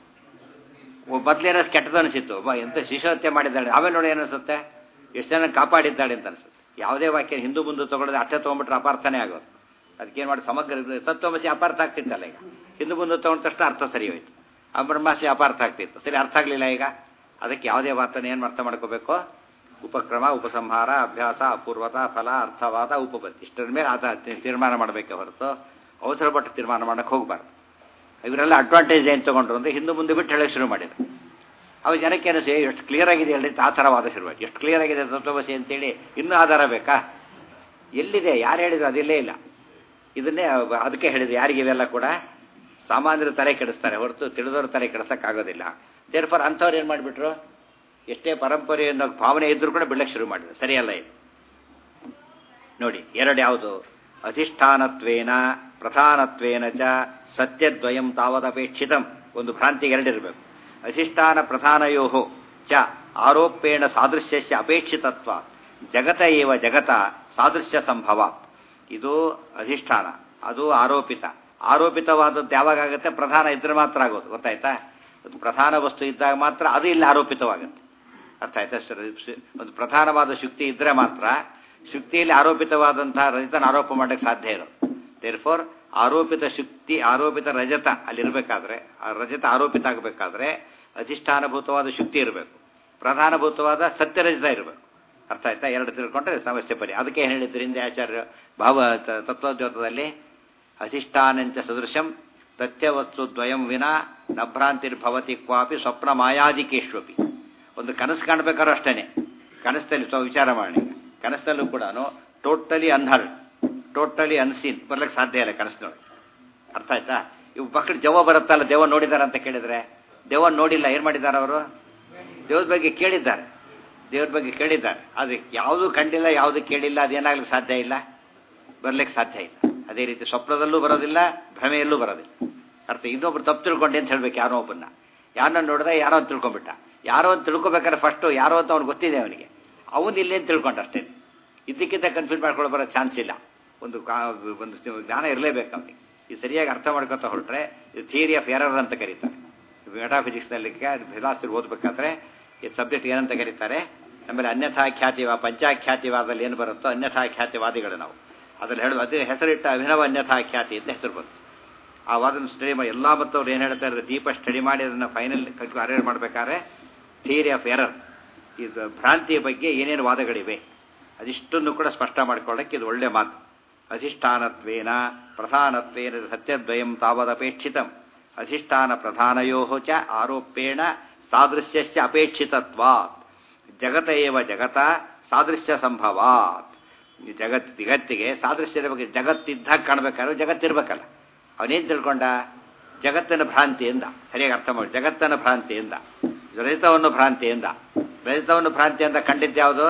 Speaker 1: ಮೊದಲೇನೋ ಕೆಟ್ಟದ್ದು ಅನಿಸಿತ್ತು ಎಂತ ಶಿಶುಹತ್ಯೆ ಮಾಡಿದ್ದಾಳೆ ಆಮೇಲೆ ನೋಡಿ ಏನಿಸುತ್ತೆ ಎಷ್ಟು ಜನ ಕಾಪಾಡಿದ್ದಾಳೆ ಅಂತ ಅನಿಸುತ್ತೆ ಯಾವುದೇ ವಾಕ್ಯ ಹಿಂದೂ ಮುಂದೆ ತೊಗೊಳೋದು ಅಷ್ಟೇ ತೊಗೊಂಡ್ಬಿಟ್ರೆ ಅಪಾರ್ಥನೇ ಆಗೋದು ಅದಕ್ಕೇನು ಮಾಡಿ ಸಮಗ್ರ ತತ್ವಮಸಿ ಅಪಾರ್ಥ ಆಗ್ತಿತ್ತಲ್ಲ ಈಗ ಹಿಂದೂ ಮುಂದೆ ತೊಗೊಂಡ ತಕ್ಷಣ ಅರ್ಥ ಸರಿ ಹೋಯ್ತು ಆ ಬ್ರಹ್ಮಾಸಿ ಅಪಾರ್ಥ ಆಗ್ತಿತ್ತು ಸರಿ ಅರ್ಥ ಆಗಲಿಲ್ಲ ಈಗ ಅದಕ್ಕೆ ಯಾವುದೇ ವಾರ್ತೆನ ಏನು ಅರ್ಥ ಮಾಡ್ಕೋಬೇಕು ಉಪಕ್ರಮ ಉಪಸಂಹಾರ ಅಭ್ಯಾಸ ಅಪೂರ್ವತ ಫಲ ಅರ್ಥವಾದ ಉಪಪತ್ತಿ ಇಷ್ಟರ ಮೇಲೆ ಆತ ತೀರ್ಮಾನ ಮಾಡಬೇಕೆ ಹೊರತು ಅವಸರ ಪಟ್ಟು ತೀರ್ಮಾನ ಮಾಡೋಕ್ಕೆ ಹೋಗಬಾರ್ದು ಇವರೆಲ್ಲ ಅಡ್ವಾಂಟೇಜ್ ಏನು ತೊಗೊಂಡ್ರು ಅಂದರೆ ಹಿಂದೆ ಮುಂದೆ ಬಿಟ್ಟು ಹೇಳಕ್ಕೆ ಶುರು ಮಾಡಿದ್ರು ಅವ ಜನಕ್ಕೆ ಅನಿಸಿ ಎಷ್ಟು ಕ್ಲಿಯರ್ ಆಗಿದೆ ಹೇಳಿ ಆ ಥರ ವಾದ ಶುರುವಾಯ್ತು ಎಷ್ಟು ಕ್ಲಿಯರ್ ಆಗಿದೆ ತತ್ವಬಸಿ ಅಂತೇಳಿ ಇನ್ನೂ ಆಧಾರ ಬೇಕಾ ಎಲ್ಲಿದೆ ಯಾರು ಹೇಳಿದ್ರು ಅದಿಲ್ಲೇ ಇಲ್ಲ ಇದನ್ನೇ ಅದಕ್ಕೆ ಹೇಳಿದ್ರು ಯಾರಿಗೆ ಇವೆಲ್ಲ ಕೂಡ ಸಾಮಾನ್ಯರು ತಲೆ ಕೆಡಿಸ್ತಾರೆ ಹೊರತು ತಿಳಿದವರು ತಲೆ ಕೆಡಿಸೋಕ್ಕಾಗೋದಿಲ್ಲ ದೇರ್ ಫಾರ್ ಅಂಥವ್ರು ಏನು ಮಾಡಿಬಿಟ್ರು ಎಷ್ಟೇ ಪರಂಪರೆ ಅನ್ನೋ ಭಾವನೆ ಇದ್ರೂ ಕೂಡ ಬಿಡಕ್ಕೆ ಶುರು ಮಾಡಿದ್ರು ಸರಿಯಲ್ಲ ಇದು ನೋಡಿ ಎರಡು ಯಾವುದು ಅಧಿಷ್ಠಾನತ್ವೇನ ಪ್ರಧಾನತ್ವೇನ ಚ ಸತ್ಯದ್ವಯಂ ತಾವದಪೇಕ್ಷಿತಂ ಒಂದು ಭ್ರಾಂತಿಗೆ ಎರಡಿರಬೇಕು ಅಧಿಷ್ಠಾನ ಪ್ರಧಾನಯೋ ಚ ಆರೋಪೇಣ ಸಾದೃಶ್ಯಸ್ಯ ಅಪೇಕ್ಷಿತತ್ವ ಜಗತ ಏವ ಜಗತ ಸಾದೃಶ್ಯ ಸಂಭವಾತ್ ಇದು ಅಧಿಷ್ಠಾನ ಅದು ಆರೋಪಿತ ಆರೋಪಿತವಾದದ್ದು ಯಾವಾಗ ಆಗುತ್ತೆ ಪ್ರಧಾನ ಇದ್ರೆ ಮಾತ್ರ ಆಗೋದು ಗೊತ್ತಾಯ್ತಾ ಒಂದು ಪ್ರಧಾನ ವಸ್ತು ಇದ್ದಾಗ ಮಾತ್ರ ಅದು ಇಲ್ಲಿ ಆರೋಪಿತವಾಗುತ್ತೆ ಅರ್ಥ ಆಯ್ತಾ ಸರ್ ಒಂದು ಪ್ರಧಾನವಾದ ಶುಕ್ತಿ ಇದ್ರೆ ಮಾತ್ರ ಶುಕ್ತಿಯಲ್ಲಿ ಆರೋಪಿತವಾದಂತಹ ರಜತನ ಆರೋಪ ಮಾಡಕ್ಕೆ ಸಾಧ್ಯ ಇರೋದು ದೇರ್ ಫೋರ್ ಆರೋಪಿತ ಶುಕ್ತಿ ಆರೋಪಿತ ರಜತ ಅಲ್ಲಿರಬೇಕಾದ್ರೆ ಆ ರಜತ ಆರೋಪಿತ ಆಗಬೇಕಾದ್ರೆ ಅಧಿಷ್ಠಾನಭೂತವಾದ ಶುಕ್ತಿ ಇರಬೇಕು ಪ್ರಧಾನಭೂತವಾದ ಸತ್ಯರಜತ ಇರಬೇಕು ಅರ್ಥ ಆಯ್ತಾ ಎರಡು ತಿಳ್ಕೊಂಡ್ರೆ ಸಮಸ್ಯೆ ಪರಿ ಅದಕ್ಕೆ ಏನು ಹೇಳಿದ್ರು ಹಿಂದೆ ಆಚಾರ್ಯ ಭಾವ ತತ್ವೋದ್ಯೋತದಲ್ಲಿ ಅಧಿಷ್ಠಾನಂಚ ಸದೃಶಂ ತಥ್ಯವಸ್ತು ದ್ವಯಂ ವಿನ ನಭ್ರಾಂತಿರ್ಭವತಿ ಕ್ವಾಪಿ ಸ್ವಪ್ನ ಮಾಯಾದಿಕೇಶ್ವಪಿ ಒಂದು ಕನಸು ಕಾಣಬೇಕಾದ್ರೂ ಅಷ್ಟೇನೆ ಕನಸಲ್ಲಿ ಸ್ವಲ್ಪ ವಿಚಾರ ಮಾಡಿ ಕನಸಲ್ಲೂ ಕೂಡ ಟೋಟಲಿ ಅನ್ಹರ್ಡ್ ಟೋಟಲಿ ಅನ್ಸೀನ್ ಬರ್ಲಿಕ್ಕೆ ಸಾಧ್ಯ ಇಲ್ಲ ಕನಸಿನೊಳಗೆ ಅರ್ಥ ಆಯ್ತಾ ಇವು ಮಕ್ಕಳು ದೆವ್ವ ಬರುತ್ತಲ್ಲ ದೆವ್ವ ನೋಡಿದಾರ ಅಂತ ಕೇಳಿದ್ರೆ ದೆವ್ವ ನೋಡಿಲ್ಲ ಏನು ಮಾಡಿದ್ದಾರೆ ಅವರು ದೇವ್ರ ಬಗ್ಗೆ ಕೇಳಿದ್ದಾರೆ ದೇವ್ರ ಬಗ್ಗೆ ಕೇಳಿದ್ದಾರೆ ಅದು ಯಾವುದು ಕಂಡಿಲ್ಲ ಯಾವುದು ಕೇಳಿಲ್ಲ ಅದೇನಾಗ್ಲಿಕ್ಕೆ ಸಾಧ್ಯ ಇಲ್ಲ ಬರ್ಲಿಕ್ಕೆ ಸಾಧ್ಯ ಇಲ್ಲ ಅದೇ ರೀತಿ ಸ್ವಪ್ನದಲ್ಲೂ ಬರೋದಿಲ್ಲ ಭ್ರಮೆಯಲ್ಲೂ ಬರೋದಿಲ್ಲ ಅರ್ಥ ಇನ್ನೊಬ್ರು ತಪ್ಪು ತಿಳ್ಕೊಂಡೆ ಅಂತ ಹೇಳ್ಬೇಕು ಯಾರೋ ಒಬ್ಬನ್ನ ಯಾರನ್ನ ನೋಡಿದ್ರೆ ಯಾರೋ ಅಂತ ತಿಳ್ಕೊಂಬಿಟ್ಟ ಯಾರೋ ಅಂತ ತಿಳ್ಕೊಬೇಕಾದ್ರೆ ಫಸ್ಟು ಯಾರೋ ಅಂತ ಅವ್ನಿಗೆ ಗೊತ್ತಿದೆ ಅವನಿಗೆ ಅವನು ಇಲ್ಲೇ ಅಂತ ತಿಳ್ಕೊಂಡ ಅಷ್ಟೇ ಇದಕ್ಕಿಂತ ಕನ್ಫ್ಯೂಸ್ ಮಾಡ್ಕೊಳ್ಳೋ ಬರೋ ಚಾನ್ಸ್ ಇಲ್ಲ ಒಂದು ಒಂದು ಜ್ಞಾನ ಇರಲೇಬೇಕು ಅವನಿಗೆ ಇದು ಸರಿಯಾಗಿ ಅರ್ಥ ಮಾಡ್ಕೊತ ಹೊರಟ್ರೆ ಇದು ಥಿಯರಿ ಆಫ್ ಎರರ್ ಅಂತ ಕರೀತಾರೆ ಮೆಟಾಫಿಸಿಕ್ಸ್ನಲ್ಲಿ ಫಿಲಾಸಫಿ ಓದಬೇಕಾದ್ರೆ ಈ ಸಬ್ಜೆಕ್ಟ್ ಏನಂತ ಕರೀತಾರೆ ಆಮೇಲೆ ಅನ್ಯಥಾ ಖ್ಯಾತಿವಾ ಪಂಚಾಖ್ಯಾತಿವಾದಲ್ಲಿ ಏನು ಬರುತ್ತೋ ಅನ್ಯಥಾ ಖ್ಯಾತಿವಾದಿಗಳು ನಾವು ಅದ್ರಲ್ಲಿ ಹೇಳುವ ಅದೇ ಹೆಸರಿಟ್ಟ ಅಭಿನವ ಅನ್ಯಥಾ ಖ್ಯಾತಿ ಅಂತ ಹೆಸರು ಬಂತು ಆ ವಾದನ ಸ್ಟಡಿ ಮಾಡಿ ಎಲ್ಲ ಮತ್ತು ಅವ್ರು ಏನು ಹೇಳ್ತಾ ಇದ್ದಾರೆ ದೀಪ ಸ್ಟಡಿ ಮಾಡಿ ಅದನ್ನು ಫೈನಲ್ ಅರೇಂಜ್ ಮಾಡಬೇಕಾದ್ರೆ ಥಿಯರಿ ಆಫ್ ಎರರ್ ಇದು ಭ್ರಾಂತಿಯ ಬಗ್ಗೆ ಏನೇನು ವಾದಗಳಿವೆ ಅದಿಷ್ಟನ್ನು ಕೂಡ ಸ್ಪಷ್ಟ ಮಾಡ್ಕೊಳ್ಳೋಕ್ಕೆ ಇದು ಒಳ್ಳೆ ಮಾತು ಅಧಿಷ್ಠಾನತ್ವೇನ ಪ್ರಧಾನತ್ವೇನ ಸತ್ಯದ್ವಯಂ ತಾವದಪೇಕ್ಷಿತಂ ಅಧಿಷ್ಠಾನ ಪ್ರಧಾನಯೋ ಚ ಆರೋಪೇಣ ಸಾದೃಶ್ಯಸ್ಯ ಅಪೇಕ್ಷಿತತ್ವಾತ್ ಜಗತ ಏವ ಜಗತ ಸಾದೃಶ್ಯ ಸಂಭವಾತ್ ಜಗತ್ ಜಗತ್ತಿಗೆ ಸಾದೃಶ್ಯದ ಬಗ್ಗೆ ಜಗತ್ತಿದ್ದಾಗ ಕಾಣಬೇಕಾದ್ರೆ ಜಗತ್ತಿರ್ಬೇಕಲ್ಲ ಅವನೇನು ತಿಳ್ಕೊಂಡ ಜಗತ್ತಿನ ಭ್ರಾಂತಿಯಿಂದ ಸರಿಯಾಗಿ ಅರ್ಥ ಮಾಡಿ ಜಗತ್ತನ ಭ್ರಾಂತಿಯಿಂದ ರಜತವನ್ನು ಭ್ರಾಂತಿಯಿಂದ ರಜತವನ್ನು ಭ್ರಾಂತಿಯಿಂದ ಕಂಡಿದ್ದು ಯಾವುದು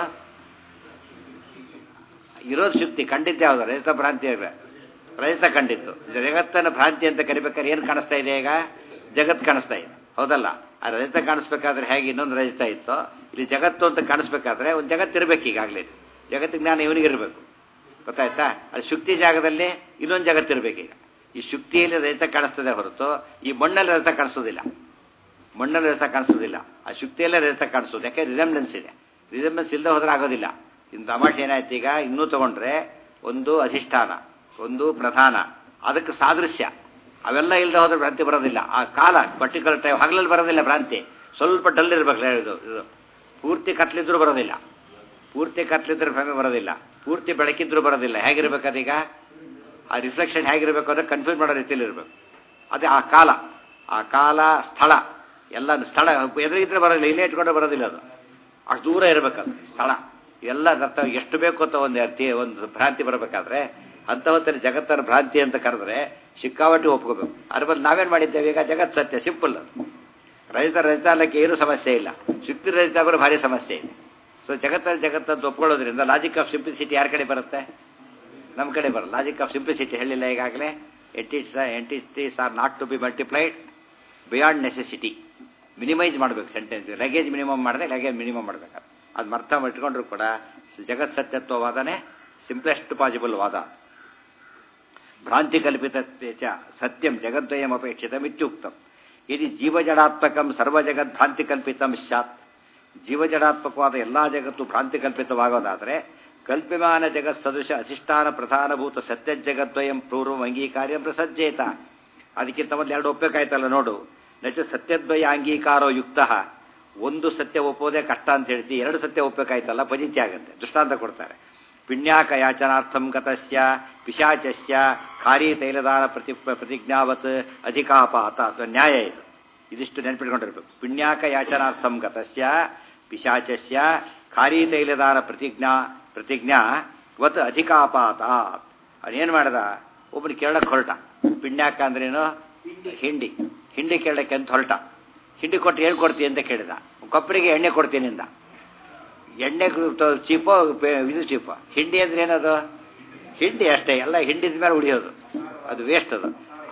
Speaker 1: ಇರೋದು ಶಕ್ತಿ ಕಂಡಿದ್ದು ಯಾವುದು ರಜತ ಭ್ರಾಂತಿ ರಜತ ಕಂಡಿತ್ತು ಜಗತ್ತನ ಭ್ರಾಂತಿ ಅಂತ ಕರಿಬೇಕಾದ್ರೆ ಏನು ಕಾಣಿಸ್ತಾ ಇದೆ ಈಗ ಜಗತ್ ಕಾಣಿಸ್ತಾ ಇದೆ ಹೌದಲ್ಲ ಆ ರಜತ ಕಾಣಿಸ್ಬೇಕಾದ್ರೆ ಹೇಗೆ ಇನ್ನೊಂದು ರಜತ ಇತ್ತು ಇಲ್ಲಿ ಜಗತ್ತು ಅಂತ ಕಾಣಿಸ್ಬೇಕಾದ್ರೆ ಒಂದು ಜಗತ್ತಿರ್ಬೇಕು ಈಗಾಗಲೇ ಜಗತ್ತಿಗೆ ಜ್ಞಾನ ಇವನಿಗಿರ್ಬೇಕು ಗೊತ್ತಾಯ್ತಾ ಅದು ಶುಕ್ತಿ ಜಾಗದಲ್ಲಿ ಇನ್ನೊಂದು ಜಗತ್ತಿರ್ಬೇಕೀಗ ಈ ಶುಕ್ತಿಯಲ್ಲಿ ರಜತ ಕಾಣಿಸ್ತದೆ ಹೊರತು ಈ ಮಣ್ಣಲ್ಲಿ ರಜತ ಕಾಣಿಸೋದಿಲ್ಲ ಮಣ್ಣಲ್ಲಿ ರಜತ ಕಾಣಿಸೋದಿಲ್ಲ ಆ ಶುಕ್ತಿಯಲ್ಲೇ ರಜತ ಕಾಣಿಸೋದು ಯಾಕೆ ರಿಸೆಂಬ್ಲೆನ್ಸ್ ಇದೆ ರಿಸೆಂಬ್ಲೆನ್ಸ್ ಇಲ್ಲದೆ ಹೋದ್ರೆ ಆಗೋದಿಲ್ಲ ಇನ್ನು ತಮಾಷೆ ಏನಾಯ್ತು ಈಗ ಇನ್ನೂ ತಗೊಂಡ್ರೆ ಒಂದು ಅಧಿಷ್ಠಾನ ಒಂದು ಪ್ರಧಾನ ಅದಕ್ಕೆ ಸಾದೃಶ್ಯ ಅವೆಲ್ಲ ಇಲ್ಲದೆ ಹೋದ್ರೆ ಭ್ರಾಂತಿ ಬರೋದಿಲ್ಲ ಆ ಕಾಲ ಪರ್ಟಿಕ್ಯುಲರ್ ಟೈಮ್ ಹಗಲಲ್ಲಿ ಬರೋದಿಲ್ಲ ಭ್ರಾಂತಿ ಸ್ವಲ್ಪ ಡಲ್ ಇರ್ಬೇಕು ಇದು ಇದು ಪೂರ್ತಿ ಕತ್ಲಿದ್ರು ಬರೋದಿಲ್ಲ ಪೂರ್ತಿ ಕತ್ಲಿದ್ರೆ ಭ್ರಮೆ ಬರೋದಿಲ್ಲ ಪೂರ್ತಿ ಬೆಳಕಿದ್ರು ಬರೋದಿಲ್ಲ ಹೇಗಿರ್ಬೇಕದೀಗ ಆ ರಿಫ್ಲೆಕ್ಷನ್ ಹೇಗಿರಬೇಕು ಅಂದರೆ ಕನ್ಫ್ಯೂಸ್ ಮಾಡೋ ರೀತಿಯಲ್ಲಿ ಇರಬೇಕು ಅದೇ ಆ ಕಾಲ ಆ ಕಾಲ ಸ್ಥಳ ಎಲ್ಲ ಸ್ಥಳ ಎದುರಿಗಿದ್ರೆ ಬರೋದಿಲ್ಲ ಇಲ್ಲೇ ಇಟ್ಕೊಂಡ್ರೆ ಬರೋದಿಲ್ಲ ಅದು ಅಷ್ಟು ದೂರ ಇರಬೇಕದು ಸ್ಥಳ ಎಲ್ಲ ಅರ್ಥ ಎಷ್ಟು ಬೇಕು ಅಂತ ಒಂದು ಅರ್ಥ ಒಂದು ಭ್ರಾಂತಿ ಬರಬೇಕಾದ್ರೆ ಅಂಥವತ್ತಲ್ಲಿ ಜಗತ್ತನ ಭ್ರಾಂತಿ ಅಂತ ಕರೆದ್ರೆ ಸಿಕ್ಕಾಪಟ್ಟೆ ಒಪ್ಕೋಬೇಕು ಅದ್ರ ಬದಲು ನಾವೇನು ಮಾಡಿದ್ದೇವೆ ಈಗ ಜಗತ್ ಸತ್ಯ ಸಿಂಪಲ್ ಅದು ರಜತ ರಜತ ಅಲ್ಲಕ್ಕೆ ಏನೂ ಸಮಸ್ಯೆ ಇಲ್ಲ ಶುಕ್ತಿ ರಜತ ಬರೋ ಭಾರಿ ಸಮಸ್ಯೆ ಇದೆ ಸೊ ಜಗತ್ತಲ್ಲಿ ಜಗತ್ತಂತ ಒಪ್ಕೊಳ್ಳೋದ್ರಿಂದ ಲಾಜಿಕ್ ಆಫ್ ಸಿಂಪ್ಲಿಸಿಟಿ ಯಾರ ಕಡೆ ಬರುತ್ತೆ ನಮ್ಮ ಕಡೆ ಬರಲ್ಲ ಲಾಜಿಕ್ ಆಫ್ ಸಿಂಪ್ಲಿಸಿಟಿ ಹೇಳಿಲ್ಲ ಈಗಾಗಲೇ entities entities are not to be multiplied beyond necessity minimise ಮಾಡಬೇಕು ಸೆಂಟೆನ್ಸ್ ಲಗೇಜ್ ಮಿನಿಮಮ್ ಮಾಡಿದೆ ಲಗೇಜ್ ಮಿನಿಮಮ್ ಮಾಡಬೇಕು ಅದು ಅರ್ಥ ಇಟ್ಕೊಂಡ್ರು ಕೂಡ ಜಗತ್ ಸತ್ಯತ್ವ ವಾದನೆ ಸಿಂಪ್ಲೆಸ್ಟ್ ಪಾಸಿಬಲ್ ವಾದ ಭ್ರಾಂತಿ ಕಲ್ಪಿತ ಸತ್ಯಂ ಜಗದ್ವಯಂ ಅಪೇಕ್ಷಿತಂ ಇತ್ಯುಕ್ತಂ ಯದಿ ಜೀವಜಡಾತ್ಮಕಂ ಸರ್ವಜಗತ್ ಭ್ರಾಂತಿ ಕಲ್ಪಿತಂ ಸ್ಯಾತ್ ಜೀವಜಡಾತ್ಮಕವಾದ ಎಲ್ಲಾ ಜಗತ್ತು ಭ್ರಾಂತಿ ಕಲ್ಪಿತವಾಗೋದಾದರೆ ಕಲ್ಪಿಮಾನ ಜಗತ್ ಸದೃಶ ಅಧಿಷ್ಠಾನ ಪ್ರಧಾನಭೂತ ಸತ್ಯ ಜಗದ್ವಯಂ ಪೂರ್ವ ಅಂಗೀಕಾರ್ಯಂ ಪ್ರಸಜ್ಜೇತ ಅದಕ್ಕಿಂತ ಮೊದಲು ಎರಡು ಒಪ್ಪಬೇಕಾಯ್ತಲ್ಲ ನೋಡು ನಚ ಸತ್ಯದ್ವಯ ಅಂಗೀಕಾರೋ ಯುಕ್ತ ಒಂದು ಸತ್ಯ ಒಪ್ಪೋದೇ ಕಷ್ಟ ಅಂತ ಹೇಳ್ತಿ ಎರಡು ಸತ್ಯ ಒಪ್ಪಬೇಕಾಯ್ತಲ್ಲ ಪಜಿತಿ ಆಗುತ್ತೆ ದೃಷ್ಟಾಂತ ಕೊಡ್ತಾರೆ ಪಿಣ್ಯಾಕ ಯಾಚನಾರ್ಥಂ ಗತಸ್ಯ ಪಿಶಾಚಸ್ಯ ಖಾರಿ ತೈಲದಾನ ಪ್ರತಿ ಪ್ರತಿಜ್ಞಾವತ್ ಅಧಿಕಾಪಾತ ಅಥವಾ ನ್ಯಾಯ ಇದು ಇದಿಷ್ಟು ನೆನ್ಪಿಟ್ಕೊಂಡಿರ್ಬೇಕು ಪಿಣ್ಯಾಕ ಯಾಚನಾರ್ಥಂ ಗತಸ್ಯ ಪಿಶಾಚಸ್ಯ ಖಾರಿ ತೈಲದಾನ ಪ್ರತಿಜ್ಞಾ ಪ್ರತಿಜ್ಞಾ ವತ್ ಅಧಿಕಾಪಾತ ಅವನೇನು ಮಾಡ್ದ ಒಬ್ಬನು ಕೇಳಕ್ಕೆ ಹೊರಟ ಪಿಣ್ಯಾಕ ಅಂದ್ರೇನು ಹಿಂಡಿ ಹಿಂಡಿ ಕೇಳಕ್ಕೆ ಅಂತ ಹೊರಟ ಹಿಂಡಿ ಕೊಟ್ಟು ಏನು ಕೊಡ್ತೀನಿ ಅಂತ ಕೇಳಿದ ಕೊಬ್ಬರಿಗೆ ಎಣ್ಣೆ ಕೊಡ್ತೀನಿ ಅಂದ ಎಣ್ಣೆ ಚೀಪೋ ಇದು ಚೀಪ ಹಿಂಡಿ ಅಂದ್ರೆ ಏನದು ಹಿಂಡಿ ಅಷ್ಟೇ ಎಲ್ಲ ಹಿಂಡಿದ ಮೇಲೆ ಉಳಿಯೋದು ಅದು ವೇಸ್ಟ್ ಅದು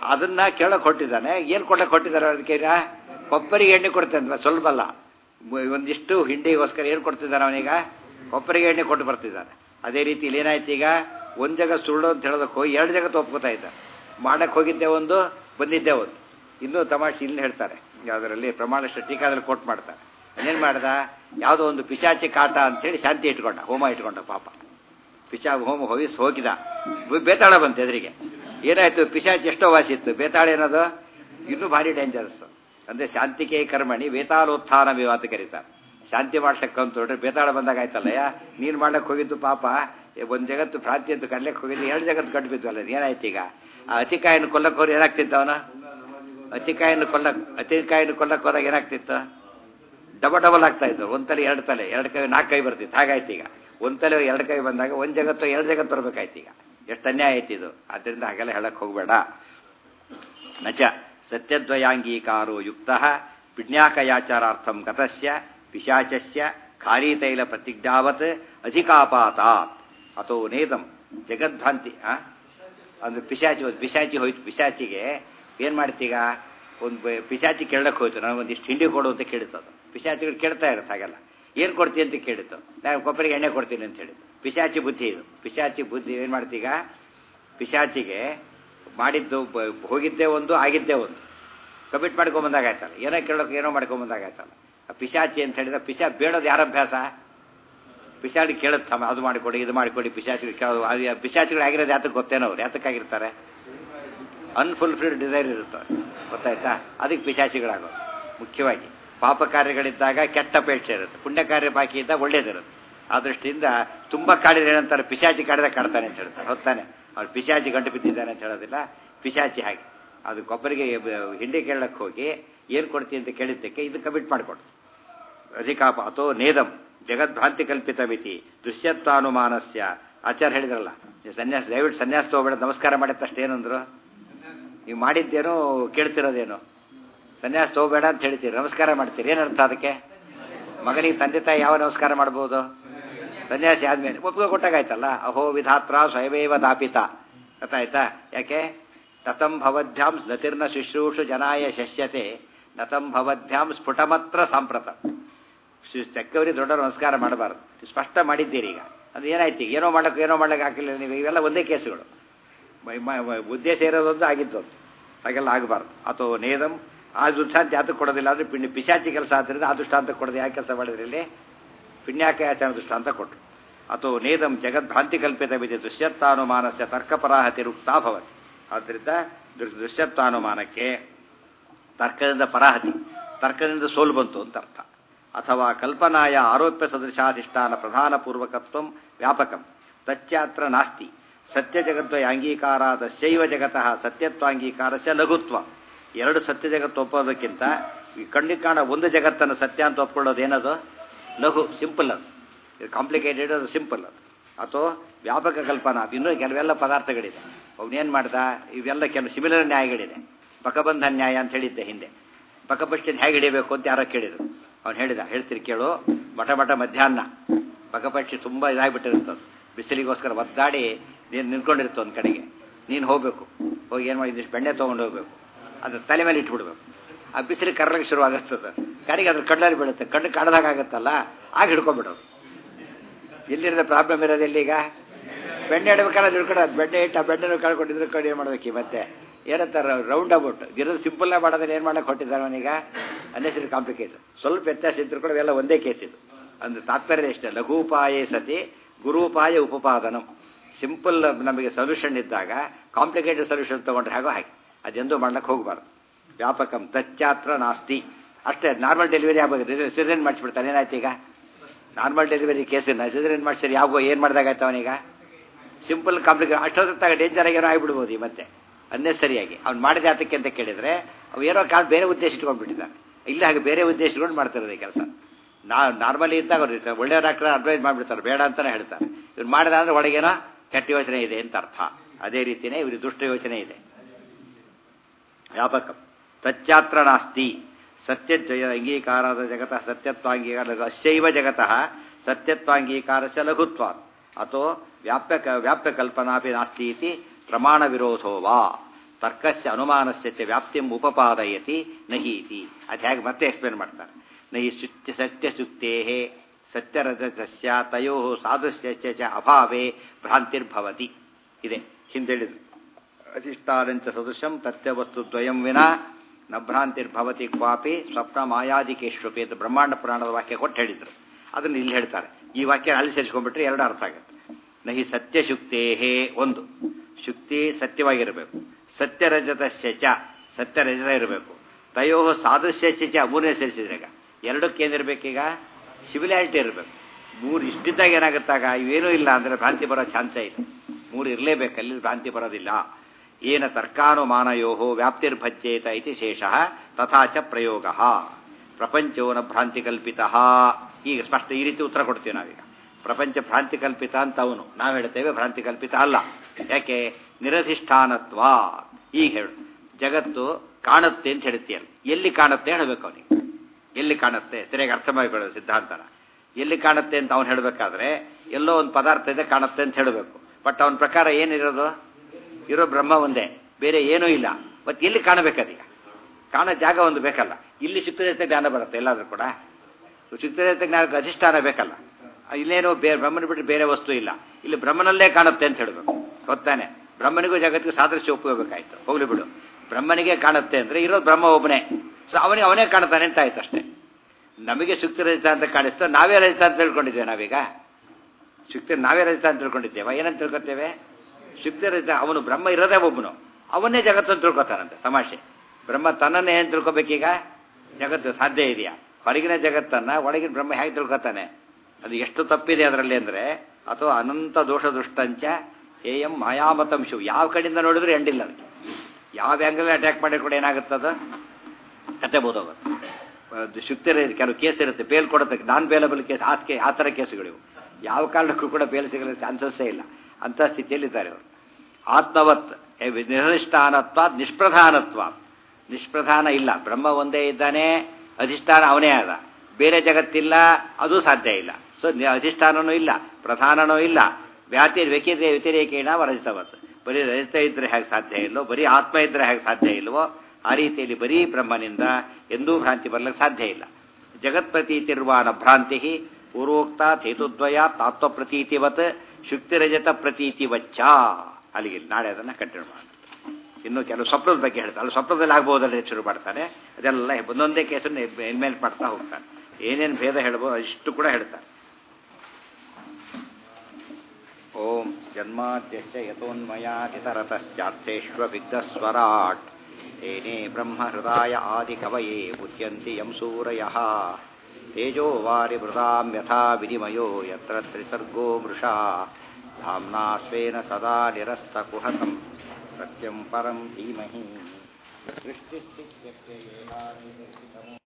Speaker 1: ಅದನ್ನ ಕೇಳಕ್ ಹೊಟ್ಟಿದ್ದಾನೆ ಏನ್ ಕೊಡಕ್ ಹೊಟ್ಟಿದ್ದಾರೆ ಅದಕ್ಕೆ ಈಗ ಕೊಬ್ಬರಿಗೆ ಎಣ್ಣೆ ಕೊಡ್ತಾನೆ ಸ್ವಲ್ಪ ಅಲ್ಲ ಮ- ಒಂದಿಷ್ಟು ಹಿಂಡಿಗೋಸ್ಕರ ಏನು ಕೊಡ್ತಿದ್ದಾನೆ ಅವನೀಗ ಕೊಬ್ಬರಿಗೆ ಎಣ್ಣೆ ಕೊಟ್ಟು ಬರ್ತಿದ್ದಾನೆ ಅದೇ ರೀತಿ ಇಲ್ಲಿ ಏನಾಯ್ತು ಈಗ ಒಂದ್ ಜಾಗ ಸುಳ್ಳು ಅಂತ ಹೇಳೋದಕ್ಕೆ ಹೋಗಿ ಎರಡು ಜಾಗ ಒಪ್ಕೋತಾ ಇದ್ದ ಮಾಡಕ್ ಹೋಗಿದ್ದೆ ಒಂದು ಬಂದಿದ್ದೆ ಒಂದು ಇನ್ನೂ ತಮಾಷೆ ಇಲ್ಲಿ ಹೇಳ್ತಾರೆ ಯಾವುದರಲ್ಲಿ ಪ್ರಮಾಣ ಟೀಕಾದಲ್ಲಿ ಕೋಟ್ ಮಾಡ್ತಾರೆ ಏನೇನು ಮಾಡ್ದ ಯಾವುದೋ ಒಂದು ಪಿಶಾಚಿ ಕಾಟ ಅಂತೇಳಿ ಶಾಂತಿ ಇಟ್ಕೊಂಡ ಹೋಮ ಇಟ್ಕೊಂಡ ಪಾಪ ಪಿಶಾ ಹೋಮ ಹೋಗಿಸ್ ಹೋಗಿದ ಬೇತಾಳ ಬಂತು ಎದುರಿಗೆ ಏನಾಯ್ತು ಪಿಶಾಚಿ ಎಷ್ಟೋ ವಾಸಿ ಇತ್ತು ಬೇತಾಳ ಏನದು ಇನ್ನೂ ಭಾರಿ ಡೇಂಜರಸ್ ಅಂದ್ರೆ ಶಾಂತಿಕೆ ಕರ್ಮಣಿ ವೇತಾಳೋತ್ಥಾನ ಅಂತ ಕರೀತಾರೆ ಶಾಂತಿ ಮಾಡ್ಸಕ್ಕಂತ ಹೊರಟ್ರೆ ಬೇತಾಳ ಬಂದಾಗ ಆಯ್ತಲ್ಲಯ್ಯ ನೀನು ಮಾಡ್ಲಕ್ಕೆ ಹೋಗಿದ್ದು ಪಾಪ ಏ, ಒಂದ್ ಜಗತ್ತು ಭ್ರಾಂತಿ ಅಂತ ಕಡ್ಲಕ್ಕೆ ಹೋಗಿದ್ದು ಎರಡು ಜಗತ್ತು ಕಟ್ಟು ಬಿದ್ವಲ್ಲ ಏನಾಯ್ತು ಈಗ ಆ ಅತಿಕಾಯನ್ನು ಕೊಲ್ಲಕ್ಕೆ ಹೋದ್ರೆ ಏನಾಗ್ತಿತ್ತು ಅವನು ಅತಿಕಾಯನ್ನು ಕೊಲ್ಲಕ್ ಅತಿಕಾಯನ್ನು ಕೊಲ್ಲಕ್ಕೆ ಹೋದಾಗ ಏನಾಗ್ತಿತ್ತು ಡಬಲ್ ಡಬಲ್ ಆಗ್ತಾ ಇತ್ತು ಒಂದ್ ತಲೆ ಎರಡು ತಲೆ ಎರಡು ಕೈ ನಾಲ್ಕು ಕೈ ಬರ್ತಿತ್ತು ಹಾಗಾಯ್ತು ಈಗ ಒಂದ್ ತಲೆ ಎರಡು ಕೈ ಬಂದಾಗ ಒಂದ್ ಜಗತ್ತು ಎರಡು ಜಗತ್ತು ಬರ್ಬೇಕಾಯ್ತು ಈಗ ಎಷ್ಟು ಅನ್ಯಾಯ ಆಯ್ತು ಇದು ಆದ್ದರಿಂದ ಹಾಗೆಲ್ಲ ಹೇಳಕ್ ಹೋಗ್ಬೇಡ ನಚ ಸತ್ಯದ್ವಯಾಂಗೀಕಾರೋ ಯುಕ್ತ ಪಿಣ್ಯಾಕಯಾಚಾರಾರ್ಥಂ ಗತಸ್ಯ ಪಿಶಾಚಸ್ಯ ಖಾರೀತೈಲ ಪ್ರತಿಜ್ಞಾವತ್ ಅಧಿಕಾಪಾತಾತ್ ಅಥೋ ನೇದಂ ಜಗದ್ಭ್ರಾಂತಿ ಆ? ಅಂದ್ರೆ ಪಿಶಾಚಿ ಒಂದು ಪಿಶಾಚಿ ಹೋಯ್ತು ಪಿಶಾಚಿಗೆ ಏನ್ ಮಾಡ್ತೀಗ ಒಂದು ಬ- ಪಿಶಾಚಿ ಕೇಳಕ್ ಹೋಯ್ತು ನನಗೊಂದಿಷ್ಟು ಹಿಂಡಿ ಕೊಡು ಅಂತ ಕೇಳಿತ್ತು ಅದು ಪಿಶಾಚಿಗಳು ಕೇಳ್ತಾ ಇರುತ್ತೆ ಹಾಗೆಲ್ಲ ಏನು ಕೊಡ್ತೀನಿ ಅಂತ ಕೇಳಿತ್ತು ನಾನು ಕೊಬ್ಬರಿಗೆ ಎಣ್ಣೆ ಕೊಡ್ತೀನಿ ಅಂತ ಹೇಳಿದ್ದು ಪಿಶಾಚಿ ಬುದ್ಧಿ ಇದು ಪಿಶಾಚಿ ಬುದ್ಧಿ ಏನು ಮಾಡ್ತೀಗ ಪಿಶಾಚಿಗೆ ಮಾಡಿದ್ದು ಬ- ಹೋಗಿದ್ದೇ ಒಂದು ಆಗಿದ್ದೇ ಒಂದು ಕಮಿಟ್ ಮಾಡ್ಕೊಂಬಂದಾಗ ಆಯ್ತಲ್ಲ ಏನೋ ಕೇಳೋಕೆ ಏನೋ ಮಾಡ್ಕೊಂಬಂದಾಗ ಆಯ್ತಲ್ಲ ಆ ಪಿಶಾಚಿ ಅಂತ ಹೇಳಿದ್ರೆ ಪಿಶಾ ಬೇಡೋದು ಯಾರ ಅಭ್ಯಾಸ ಪಿಶಾಚಿ ಕೇಳುತ್ತೆ ಸಮ ಅದು ಮಾಡಿಕೊಡಿ ಇದು ಮಾಡಿಕೊಡಿ ಪಿಶಾಚಿಗಳು ಕೇಳೋದು ಅದು ಯಾ- ಪಿಶಾಚಿಗಳು ಆಗಿರೋದು ಯಾತಕ್ಕೆ ಗೊತ್ತೇನೋ ಅವ್ರು ಯಾತಕ್ಕಾಗಿರ್ತಾರೆ ಅನ್ಫುಲ್ಫಿಲ್ಡ್ ಡಿಸೈರ್ ಇರುತ್ತೆ ಗೊತ್ತಾಯ್ತಾ ಅದಕ್ಕೆ ಪಿಶಾಚಿಗಳಾಗೋದು ಮುಖ್ಯವಾಗಿ ಪಾಪ ಕಾರ್ಯಗಳಿದ್ದಾಗ ಕೆಟ್ಟ ಅಪೇಕ್ಷೆ ಇರುತ್ತೆ ಪುಣ್ಯ ಕಾರ್ಯ ಬಾಕಿ ಇದ್ದಾಗ ಒಳ್ಳೇದಿರುತ್ತೆ ಆ ದೃಷ್ಟಿಯಿಂದ ತುಂಬ ಕಾಡಿದ್ರೆ ಏನಂತಾರೆ ಪಿಶಾಚಿ ಕಾಡಿದ ಕಾಡ್ತಾನೆ ಅಂತ ಹೇಳ್ತಾರೆ ಹೊತ್ತಾನೆ ಅವ್ರು ಪಿಶಾಚಿ ಗಂಟು ಬಿದ್ದಿದ್ದಾನೆ ಅಂತ ಹೇಳೋದಿಲ್ಲ ಪಿಶಾಚಿ ಹಾಗೆ ಅದು ಕೊಬ್ಬರಿಗೆ ಬ- ಹಿಂಡಿ ಕೇಳಕ್ಕೆ ಹೋಗಿ ಏನು ಕೊಡ್ತೀನಿ ಅಂತ ಕೇಳಿದ್ದಕ್ಕೆ ಇದು ಕಮಿಟ್ ಮಾಡಿಕೊಡು ಅಧಿಕಾಪ ಅಥೋ ನೇದಂ ಜಗದ್ಭ್ರಾಂತಿ ಕಲ್ಪಿತ ಮಿತಿ ದೃಶ್ಯತ್ವಾನುಮಾನಸ್ಯ ಆಚಾರ್ಯ ಹೇಳಿದ್ರಲ್ಲ ನೀವು ಸನ್ಯಾಸ ದಯವಿಟ್ಟು ಸನ್ಯಾಸ ತಗೋಬೇಡ ನಮಸ್ಕಾರ ಮಾಡಿದ ತಕ್ಷಣ ಏನಂದ್ರು ನೀವು ಮಾಡಿದ್ದೇನೋ ಕೇಳ್ತಿರೋದೇನೋ ಸನ್ಯಾಸ ತಗೋಬೇಡ ಅಂತ ಹೇಳ್ತೀರಿ ನಮಸ್ಕಾರ ಮಾಡ್ತೀರಿ ಏನರ್ಥ ಅದಕ್ಕೆ ಮಗನಿಗೆ ತಂದೆ ತಾಯಿ ಯಾವ ನಮಸ್ಕಾರ ಮಾಡ್ಬೋದು ಸನ್ಯಾಸಿ ಆದ್ಮೇಲೆ ಒಪ್ಪಿಗೆ ಕೊಟ್ಟಾಗಾಯ್ತಲ್ಲ ಅಹೋ ವಿಧಾತ್ರ ಸ್ವಯಮೇವ ದಾಪಿತ ಗೊತ್ತಾಯ್ತಾ ಯಾಕೆ ತತಂ ಭವದ್ಭ್ಯಾಂ ನತಿರ್ನ ಶುಶ್ರೂಷು ಜನಾಯ ಶಸ್ಯತೆ ನತಂ ಭವದ್ಭ್ಯಾಂ ಸ್ಫುಟಮತ್ರ ಸಾಂಪ್ರತ ಚಕ್ಕವರಿ ದೊಡ್ಡ ನಮಸ್ಕಾರ ಮಾಡಬಾರ್ದು ಸ್ಪಷ್ಟ ಮಾಡಿದ್ದೀರಿ ಈಗ ಅದು ಏನಾಯ್ತು ಈಗ ಏನೋ ಮಾಡಕ್ಕೆ ಏನೋ ಮಾಡಕ್ಕೆ ಹಾಕಿಲ್ಲ ನೀವು ಇವೆಲ್ಲ ಒಂದೇ ಕೇಸುಗಳು ಮೈ- ಮ- ಮ- ಉದ್ದೇಶ ಇರೋದೊಂದು ಆಗಿದ್ದೊಂದು ಹಾಗೆಲ್ಲ ಆಗಬಾರ್ದು ಅಥವಾ ನೇದಂ ಆ ದೃಷ್ಟಾಂತ ಯಾತಕ್ಕೆ ಕೊಡೋದಿಲ್ಲ ಅಂದ್ರೆ ಪಿಂಡಿ ಪಿಶಾಚಿ ಕೆಲಸ ಆದ್ದರಿಂದ ಆ ದೃಷ್ಟಾಂತ ಕೊಡದೆ ಯಾಕೆ ಕೆಲಸ ಮಾಡಿದ್ರೆ ಇಲ್ಲಿ ಪಿಣ್ಯಾಕಯಾಚಾರ ದೃಷ್ಟಾಂತ ಕೊಟ್ಟರು ಅಥವಾ ನೇದಂ ಜಗದ್ಭ್ರಾಂತಿ ಕಲ್ಪಿತ ವಿಧಿ ದೃಶ್ಯತ್ವಾನುಮಾನಸ್ಯ ತರ್ಕಪರಾಹತಿ ರುಕ್ತಾ ಭವತಿ ಆದ್ದರಿಂದ ದೃ- ದೃಶ್ಯತ್ವಾನುಮಾನಕ್ಕೆ ತರ್ಕದಿಂದ ಪರಾಹತಿ ತರ್ಕದಿಂದ ಸೋಲು ಬಂತು ಅಂತ ಅರ್ಥ ಅಥವಾ ಕಲ್ಪನಾಯ ಆರೋಪ್ಯ ಸದೃಶಾಧಿಷ್ಠಾನ ಪ್ರಧಾನ ಪೂರ್ವಕತ್ವ ವ್ಯಾಪಕಂ ತಚ್ಚಾತ್ರ ನಾಸ್ತಿ ಸತ್ಯ ಜಗದ್ವಯ ಅಂಗೀಕಾರ ತಸ್ಯೈವ ಜಗತಃ ಸತ್ಯತ್ವಾಂಗೀಕಾರಸ್ಯ ಲಘುತ್ವ ಎರಡು ಸತ್ಯ ಜಗತ್ತು ಒಪ್ಪೋದಕ್ಕಿಂತ ಈ ಕಣ್ಣಿಗೆ ಕಾಣ ಒಂದು ಜಗತ್ತನ್ನು ಸತ್ಯ ಅಂತ ಒಪ್ಕೊಳ್ಳೋದು ಏನದು ಲಘು ಸಿಂಪಲ್ ಅದು ಇದು ಕಾಂಪ್ಲಿಕೇಟೆಡ್ ಅದು ಸಿಂಪಲ್ ಅದು ಅಥವಾ ವ್ಯಾಪಕ ಕಲ್ಪನಾ ಇನ್ನೂ ಕೆಲವೆಲ್ಲ ಪದಾರ್ಥಗಳಿದೆ ಅವನೇನು ಮಾಡ್ದ ಇವೆಲ್ಲ ಕೆಲವು ಸಿಮಿಲರ್ ನ್ಯಾಯಗಳಿದೆ ಬಕಬಂಧ ನ್ಯಾಯ ಅಂತ ಹೇಳಿದ್ದೆ ಹಿಂದೆ ಬಕಪಕ್ಷದ ಹೇಗೆ ಹಿಡಿಯಬೇಕು ಅಂತ ಯಾರೋ ಕೇಳಿದ್ರು ಅವ್ನು ಹೇಳಿದ ಹೇಳ್ತೀರಿ ಕೇಳು ಮಠ ಮಠ ಮಧ್ಯಾಹ್ನ ಬಕಪಕ್ಷಿ ತುಂಬ ಇದಾಗ್ಬಿಟ್ಟಿರ್ತದೆ ಬಿಸಿಲಿಗೋಸ್ಕರ ಒದ್ದಾಡಿ ನೀನು ನಿಂತ್ಕೊಂಡಿರ್ತು ಒಂದು ಕಡೆಗೆ ನೀನು ಹೋಗಬೇಕು ಹೋಗಿ ಏನು ಮಾಡಿ ಇದಿಷ್ಟು ಬೆಣ್ಣೆ ತೊಗೊಂಡು ಹೋಗ್ಬೇಕು ಅದ್ರ ತಲೆ ಮೇಲೆ ಇಟ್ಬಿಡ್ಬೇಕು ಆ ಬಿಸಿಲಿಗೆ ಕರ್ರಕ್ಕೆ ಶುರು ಆಗತ್ತದ ಕಡೆಗೆ ಅದ್ರ ಕಡ್ಲಲ್ಲಿ ಬೀಳುತ್ತೆ ಕಣ್ಣು ಕಾಡ್ದಾಗ ಆಗುತ್ತಲ್ಲ ಆಗ ಹಿಡ್ಕೊಂಡ್ಬಿಡೋದು ಎಲ್ಲಿರೋ ಪ್ರಾಬ್ಲಮ್ ಇರೋದು ಎಲ್ಲಿಗ ಬೆಣ್ಣೆ ಇಡ್ಬೇಕಾದ್ರೆ ಹಿಡ್ಕೊಡೋದು ಬೆಣ್ಣೆ ಇಟ್ಟು ಆ ಬೆಣ್ಣೆ ಕಳ್ಕೊಂಡಿದ್ರೆ ಕಡೆ ಏನು ಮಾಡ್ಬೇಕು ಮತ್ತೆ ಏನಂತಾರೆ ರೌಂಡ್ ಅಬೌಟ್ ಇರೋದು ಸಿಂಪಲ್ ಮಾಡೋದ್ರೆ ಏನು ಮಾಡಕ್ಕೆ ಹೊಟ್ಟಿದ್ದಾರೆ ಅವನೀಗ ಅನ್ನೆಸರಿ ಕಾಂಪ್ಲಿಕೇಟ್ ಸ್ವಲ್ಪ ವ್ಯತ್ಯಾಸ ಇದ್ರು ಕೂಡ ಇವೆಲ್ಲ ಒಂದೇ ಕೇಸ್ ಇದು ಅಂದ್ರೆ ತಾತ್ಪರ್ಯ ಇಷ್ಟೇ ಲಘೂಪಾಯೇ ಸತಿ ಗುರೂಪಾಯ ಉಪಪಾದನಂ ಸಿಂಪಲ್ ನಮಗೆ ಸೊಲ್ಯೂಷನ್ ಇದ್ದಾಗ ಕಾಂಪ್ಲಿಕೇಟೆಡ್ ಸೊಲ್ಯೂಷನ್ ತೊಗೊಂಡ್ರೆ ಹಾಗೋ ಹಾಗೆ ಅದೆಂದೂ ಮಾಡ್ಲಿಕ್ಕೆ ಹೋಗಬಾರ್ದು ವ್ಯಾಪಕಂ ತಚ್ಚಾತ್ರ ನಾಸ್ತಿ ಅಷ್ಟೇ ನಾರ್ಮಲ್ ಡೆಲಿವರಿ ಆಗ್ಬೋದು ಸಿಜನ್ ಮಾಡಿಸ್ಬಿಡ್ತಾನೆ ಏನಾಯ್ತು ಈಗ ನಾರ್ಮಲ್ ಡೆಲಿವರಿ ಕೇಸಿನ ಸಿಜರೇನ್ ಮಾಡಿಸಿದ್ರೆ ಯಾವ ಏನು ಮಾಡಿದಾಗಾಯ್ತು ಅವನೀಗ ಸಿಂಪಲ್ ಕಾಂಪ್ಲಿಕೇಟ್ ಅಷ್ಟೊತ್ತಾಗ ಡೇಂಜರ್ ಆಗಿ ಏನೋ ಆಗ್ಬಿಡ್ಬೋದು ಈ ಮತ್ತೆ ಅನ್ನೆಸರಿಯಾಗಿ ಅವ್ನು ಮಾಡಿದ ಯಾತಕ್ಕೆ ಅಂತ ಕೇಳಿದ್ರೆ ಅವು ಏನೋ ಕಾರಣ ಬೇರೆ ಉದ್ದೇಶ ಇಟ್ಕೊಂಡ್ಬಿಟ್ಟಿದ್ದಾನೆ ಇಲ್ಲ ಹಾಗೆ ಬೇರೆ ಉದ್ದೇಶ ಇಟ್ಕೊಂಡು ಮಾಡ್ತಿರೋದು ಈ ಕೆಲಸ ನಾ ನಾರ್ಮಲಿ ಇದ್ದಾಗ ಅವ್ರು ಒಳ್ಳೆ ಡಾಕ್ಟರ್ ಅಡ್ವೈಸ್ ಮಾಡಿಬಿಡ್ತಾರೆ ಬೇಡ ಅಂತಾನೆ ಹೇಳ್ತಾರೆ ಇವ್ರು ಮಾಡಿದ ಅಂದ್ರೆ ಒಳಗೇನೋ ಕೆಟ್ಟ ಯೋಚನೆ ಇದೆ ಅಂತ ಅರ್ಥ ಅದೇ ರೀತಿಯೇ ಇವ್ರಿಗೆ ದುಷ್ಟ ಯೋಚನೆ ಇದೆ ವ್ಯಾಪಕ ತಚ್ಚಾತ್ರ ನಾಸ್ತಿ ಸತ್ಯದ್ವಯ ಅಂಗೀಕಾರದ ಜಗತಃ ಸತ್ಯತ್ವಾಂಗೀಕಾರ ಅಶ್ಚೈವ ಜಗತಃ ಸತ್ಯತ್ವಾಂಗೀಕಾರಸ್ಯ ಲಘುತ್ವ ಅಥೋ ವ್ಯಾಪ್ಯ ವ್ಯಾಪ್ಯ ಕಲ್ಪನಾಪಿ ನಾಸ್ತಿ ಇತಿ ಪ್ರಮಾಣ ವಿರೋಧೋ ವಾ ತರ್ಕಸ್ಯ ಅನುಮಾನಸ್ಯ ಚ ವ್ಯಾಪ್ತಿಂ ಉಪಪಾದಯತಿ ನಹಿ ಇತಿ ಅದು ಹೇಗೆ ಮತ್ತೆ ಎಕ್ಸ್ಪ್ಲೇನ್ ಮಾಡ್ತಾರೆ ನಹಿ ಸುತ್ಯ ಸತ್ಯಸುಕ್ತೇ ಸತ್ಯರಜತಸ್ಯ ತಯೋ ಸಾಧುಸ್ಯ ಚ ಅಭಾವೇ ಭ್ರಾಂತಿರ್ಭವತಿ ಇದೆ ಹಿಂದೇಳಿದ್ರು ಅಧಿಷ್ಠಾನಂಚ ಸದೃಶಂ ತತ್ಯವಸ್ತುದ್ವಯಂ ವಿನಾ ನ ಭ್ರಾಂತಿರ್ಭವತಿ ಕ್ವಾಪಿ ಸ್ವಪ್ನ ಮಾಯಾದಿಕೇಶ್ವಪಿ ಅಂತ ಬ್ರಹ್ಮಾಂಡ ಪುರಾಣದ ವಾಕ್ಯ ಕೊಟ್ಟು ಹೇಳಿದ್ರು ಅದನ್ನು ಇಲ್ಲಿ ಹೇಳ್ತಾರೆ ಈ ವಾಕ್ಯ ಅಲ್ಲಿ ಸೇರಿಸ್ಕೊಂಡ್ಬಿಟ್ರೆ ಎರಡು ಅರ್ಥ ಆಗುತ್ತೆ ನಹಿ ಸತ್ಯಶುಕ್ತೇಹೇ ಒಂದು ಶುಕ್ತಿ ಸತ್ಯವಾಗಿರಬೇಕು ಸತ್ಯರಜತ ಶಚ ಸತ್ಯರಜತ ಇರಬೇಕು ತಯೋ ಸಾದೃಶ್ಯ ಚ ಮೂರನೇ ಸೇರಿಸಿದ್ರೆ ಈಗ ಎರಡಕ್ಕೆ ಏನಿರ್ಬೇಕೀಗ ಸಿವಿಲಾರಿಟಿ ಇರಬೇಕು ಮೂರು ಇಷ್ಟಿದ್ದಾಗ ಏನಾಗುತ್ತಾಗ ಇವೇನೂ ಇಲ್ಲ ಅಂದರೆ ಭ್ರಾಂತಿ ಬರೋ ಚಾನ್ಸೇ ಇಲ್ಲ ಮೂರು ಇರಲೇಬೇಕು ಅಲ್ಲಿ ಭ್ರಾಂತಿ ಬರೋದಿಲ್ಲ ಏನ ತರ್ಕಾನುಮಾನಯೋ ವ್ಯಾಪ್ತಿರ್ಭಜ್ಯೇತ ಇತಿ ಶೇಷ ತಥಾ ಚ ಪ್ರಯೋಗ ಪ್ರಪಂಚೋ ನ ಭ್ರಾಂತಿ ಕಲ್ಪಿತ ಈಗ ಸ್ಪಷ್ಟ ಈ ರೀತಿ ಉತ್ತರ ಕೊಡ್ತೀವಿ ನಾವೀಗ ಪ್ರಪಂಚ ಭ್ರಾಂತಿ ಕಲ್ಪಿತ ಅಂತ ಅವನು ನಾವು ಹೇಳ್ತೇವೆ ಭ್ರಾಂತಿ ಕಲ್ಪಿತ ಅಲ್ಲ ಯಾಕೆ ನಿರಧಿಷ್ಠಾನತ್ವ ಈಗ ಹೇಳು ಜಗತ್ತು ಕಾಣುತ್ತೆ ಅಂತ ಹೇಳ್ತೀಯಲ್ಲ ಎಲ್ಲಿ ಕಾಣುತ್ತೆ ಹೇಳಬೇಕು ಅವನಿಗೆ ಎಲ್ಲಿ ಕಾಣುತ್ತೆ ಸರಿಯಾಗಿ ಅರ್ಥ ಮಾಡಿಕೊಳ್ಳೋದು ಸಿದ್ಧಾಂತನ ಎಲ್ಲಿ ಕಾಣುತ್ತೆ ಅಂತ ಅವನು ಹೇಳಬೇಕಾದ್ರೆ ಎಲ್ಲೋ ಒಂದು ಪದಾರ್ಥ ಇದೆ ಕಾಣುತ್ತೆ ಅಂತ ಹೇಳಬೇಕು ಬಟ್ ಅವನ ಪ್ರಕಾರ ಏನಿರೋದು ಇರೋ ಬ್ರಹ್ಮ ಒಂದೇ ಬೇರೆ ಏನೂ ಇಲ್ಲ ಮತ್ತೆ ಎಲ್ಲಿ ಕಾಣಬೇಕದೀಗ ಕಾಣೋ ಜಾಗ ಒಂದು ಬೇಕಲ್ಲ ಇಲ್ಲಿ ಸಿಕ್ತದೆ ಜ್ಞಾನ ಬರುತ್ತೆ ಎಲ್ಲಾದ್ರೂ ಕೂಡ ಸಿಕ್ತದೆ ಜ್ಞಾನಕ್ಕೆ ಅಧಿಷ್ಠಾನ ಬೇಕಲ್ಲ ಇಲ್ಲೇನೋ ಬೇರೆ ಬ್ರಹ್ಮನ ಬಿಟ್ಟರೆ ಬೇರೆ ವಸ್ತು ಇಲ್ಲ ಇಲ್ಲಿ ಬ್ರಹ್ಮನಲ್ಲೇ ಕಾಣುತ್ತೆ ಅಂತ ಹೇಳಬೇಕು ಗೊತ್ತಾನೆ ಬ್ರಹ್ಮನಿಗೂ ಜಗತ್ತಿಗೆ ಸಾದೃಶ್ಯ ಒಪ್ಕೋಬೇಕಾಯ್ತು ಹೋಗ್ಲಿ ಬಿಡು ಬ್ರಹ್ಮನಿಗೆ ಕಾಣುತ್ತೆ ಅಂದರೆ ಇರೋದು ಬ್ರಹ್ಮ ಒಬ್ಬನೇ ಸೊ ಅವನಿಗೆ ಅವನೇ ಕಾಣ್ತಾನೆ ಅಂತ ಆಯ್ತು ಅಷ್ಟೇ ನಮಗೆ ಶುಕ್ತಿ ರಹಿತ ಅಂತ ಕಾಣಿಸ್ತಾ ನಾವೇ ರಹಿತ ಅಂತ ತಿಳ್ಕೊಂಡಿದ್ದೇವೆ ನಾವೀಗ ಶುಕ್ತಿ ನಾವೇ ರಹಿತ ಅಂತ ತಿಳ್ಕೊಂಡಿದ್ದೇವೆ ಏನಂತ ತಿಳ್ಕೊತೇವೆ ಶುಕ್ತಿ ರಹಿತ ಅವನು ಬ್ರಹ್ಮ ಇರೋದೇ ಒಬ್ಬನು ಅವನ್ನೇ ಜಗತ್ತನ್ನು ತಿಳ್ಕೊತಾನಂತೆ ತಮಾಷೆ ಬ್ರಹ್ಮ ತನ್ನನ್ನೇ ಏನು ತಿಳ್ಕೊಬೇಕೀಗ ಜಗತ್ತು ಸಾಧ್ಯ ಇದೆಯಾ ಹೊರಗಿನ ಜಗತ್ತನ್ನ ಒಳಗಿನ ಬ್ರಹ್ಮ ಹೇಗೆ ತಿಳ್ಕೊತಾನೆ ಅದು ಎಷ್ಟು ತಪ್ಪಿದೆ ಅದರಲ್ಲಿ ಅಂದರೆ ಅಥವಾ ಅನಂತ ದೋಷ ದುಷ್ಟಂಚ ಏಯಂ ಮಾಯಾಮತಂಶು ಯಾವ ಕಡೆಯಿಂದ ನೋಡಿದ್ರೆ ಎಂಡಿಲ್ಲ ಅದಕ್ಕೆ ಯಾವ ಆ್ಯಂಗಲ್ ಅಟ್ಯಾಕ್ ಮಾಡಿದ್ರೆ ಕೂಡ ಏನಾಗುತ್ತದ ಕತೆ ಬೋಧೋಗುತ್ತೆ ಶುಕ್ತಿ ಕೆಲವು ಕೇಸ್ ಇರುತ್ತೆ ಬೇಲ್ ಕೊಡೋದಕ್ಕೆ ನಾನ್ ಬೇಲಬಲ್ ಕೇಸ್ ಆ ಕೇ ಆ ಥರ ಕೇಸುಗಳಿವು ಯಾವ ಕಾರಣಕ್ಕೂ ಕೂಡ ಬೇಲ್ ಸಿಗಲು ಚಾನ್ಸಸ್ಸೇ ಇಲ್ಲ ಅಂಥ ಸ್ಥಿತಿಯಲ್ಲಿದ್ದಾರೆ ಅವರು ಆತ್ಮವತ್ ನಿರ್ಧಿಷ್ಠಾನತ್ವ ನಿಷ್ಪ್ರಧಾನತ್ವ ನಿಷ್ಪ್ರಧಾನ ಇಲ್ಲ ಬ್ರಹ್ಮ ಒಂದೇ ಇದ್ದಾನೆ ಅಧಿಷ್ಠಾನ ಅವನೇ ಆದ ಬೇರೆ ಜಗತ್ತಿಲ್ಲ ಅದು ಸಾಧ್ಯ ಇಲ್ಲ ಸೊ ಅಧಿಷ್ಠಾನನೂ ಇಲ್ಲ ಪ್ರಧಾನನೂ ಇಲ್ಲ ವ್ಯಾತಿ ವ್ಯಕ್ತಿ ವ್ಯತಿರೇಕೇಣ ರಜಿತವತ್ ಬರೀ ರಜಿತ ಇದ್ರೆ ಹೇಗೆ ಸಾಧ್ಯ ಇಲ್ಲೋ ಬರೀ ಆತ್ಮ ಇದ್ರೆ ಹೇಗೆ ಸಾಧ್ಯ ಇಲ್ವೋ ಆ ರೀತಿಯಲ್ಲಿ ಬರೀ ಬ್ರಹ್ಮನಿಂದ ಎಂದೂ ಭ್ರಾಂತಿ ಬರಲಿಕ್ಕೆ ಸಾಧ್ಯ ಇಲ್ಲ ಜಗತ್ಪ್ರತೀತಿರ್ವಾನ ಭ್ರಾಂತಿ ಪೂರ್ವೋಕ್ತ ಹೇತುದ್ವಯ ತಾತ್ವ ಪ್ರತೀತಿವತ್ ಶುಕ್ತಿರಜತ ಪ್ರತೀತಿವಚ್ಚ ಅಲ್ಲಿಗೆ ನಾಳೆ ಅದನ್ನು ಕಂಟಿನ್ಯೂ ಮಾಡೋಣ ಇನ್ನು ಕೆಲವು ಸ್ವಪ್ನದ ಬಗ್ಗೆ ಹೇಳ್ತಾರೆ ಅಲ್ಲಿ ಸ್ವಪ್ನದಲ್ಲಿ ಆಗ್ಬೋದಲ್ಲ ಶುರು ಮಾಡ್ತಾನೆ ಅದೆಲ್ಲ ಒಂದೊಂದೇ ಕೇಸನ್ನು ಎಲ್ಮೇಲ್ ಮಾಡ್ತಾ ಹೋಗ್ತಾನೆ ಏನೇನು ಭೇದ ಹೇಳ್ಬೋದು ಅಷ್ಟು ಕೂಡ ಹೇಳ್ತಾರೆ ಓಂ ಜನ್ಮಾದ್ಯಸ್ಯ ಯತೋನ್ಮಯಾಧಿತರತಶ್ಚಾರ್ಥೇಷ್ವವಿಘ್ನಸ್ವರಾಟ್ ತೇನೇ ಬ್ರಹ್ಮ ಹೃದಯ ಆದಿ ಕವಯೇ ಬುಧ್ಯಂತಿ ಯಂ ಸೂರಯಃ ತೇಜೋ ವಾರಿ ಮೃದಾಂ ಯಥಾ ವಿನಿಮಯೋ ಯತ್ರ ತ್ರಿಸರ್ಗೋ ಮೃಷಾ ಧಾಮ್ನಾ ಸ್ವೇನ ಸದಾ ನಿರಸ್ತಕುಹಕಂ ಸತ್ಯಂ ಪರಂ ಧೀಮಹಿ ಸೃಷ್ಟಿಸ್ಥಿತ್ಯರ್ಥೇ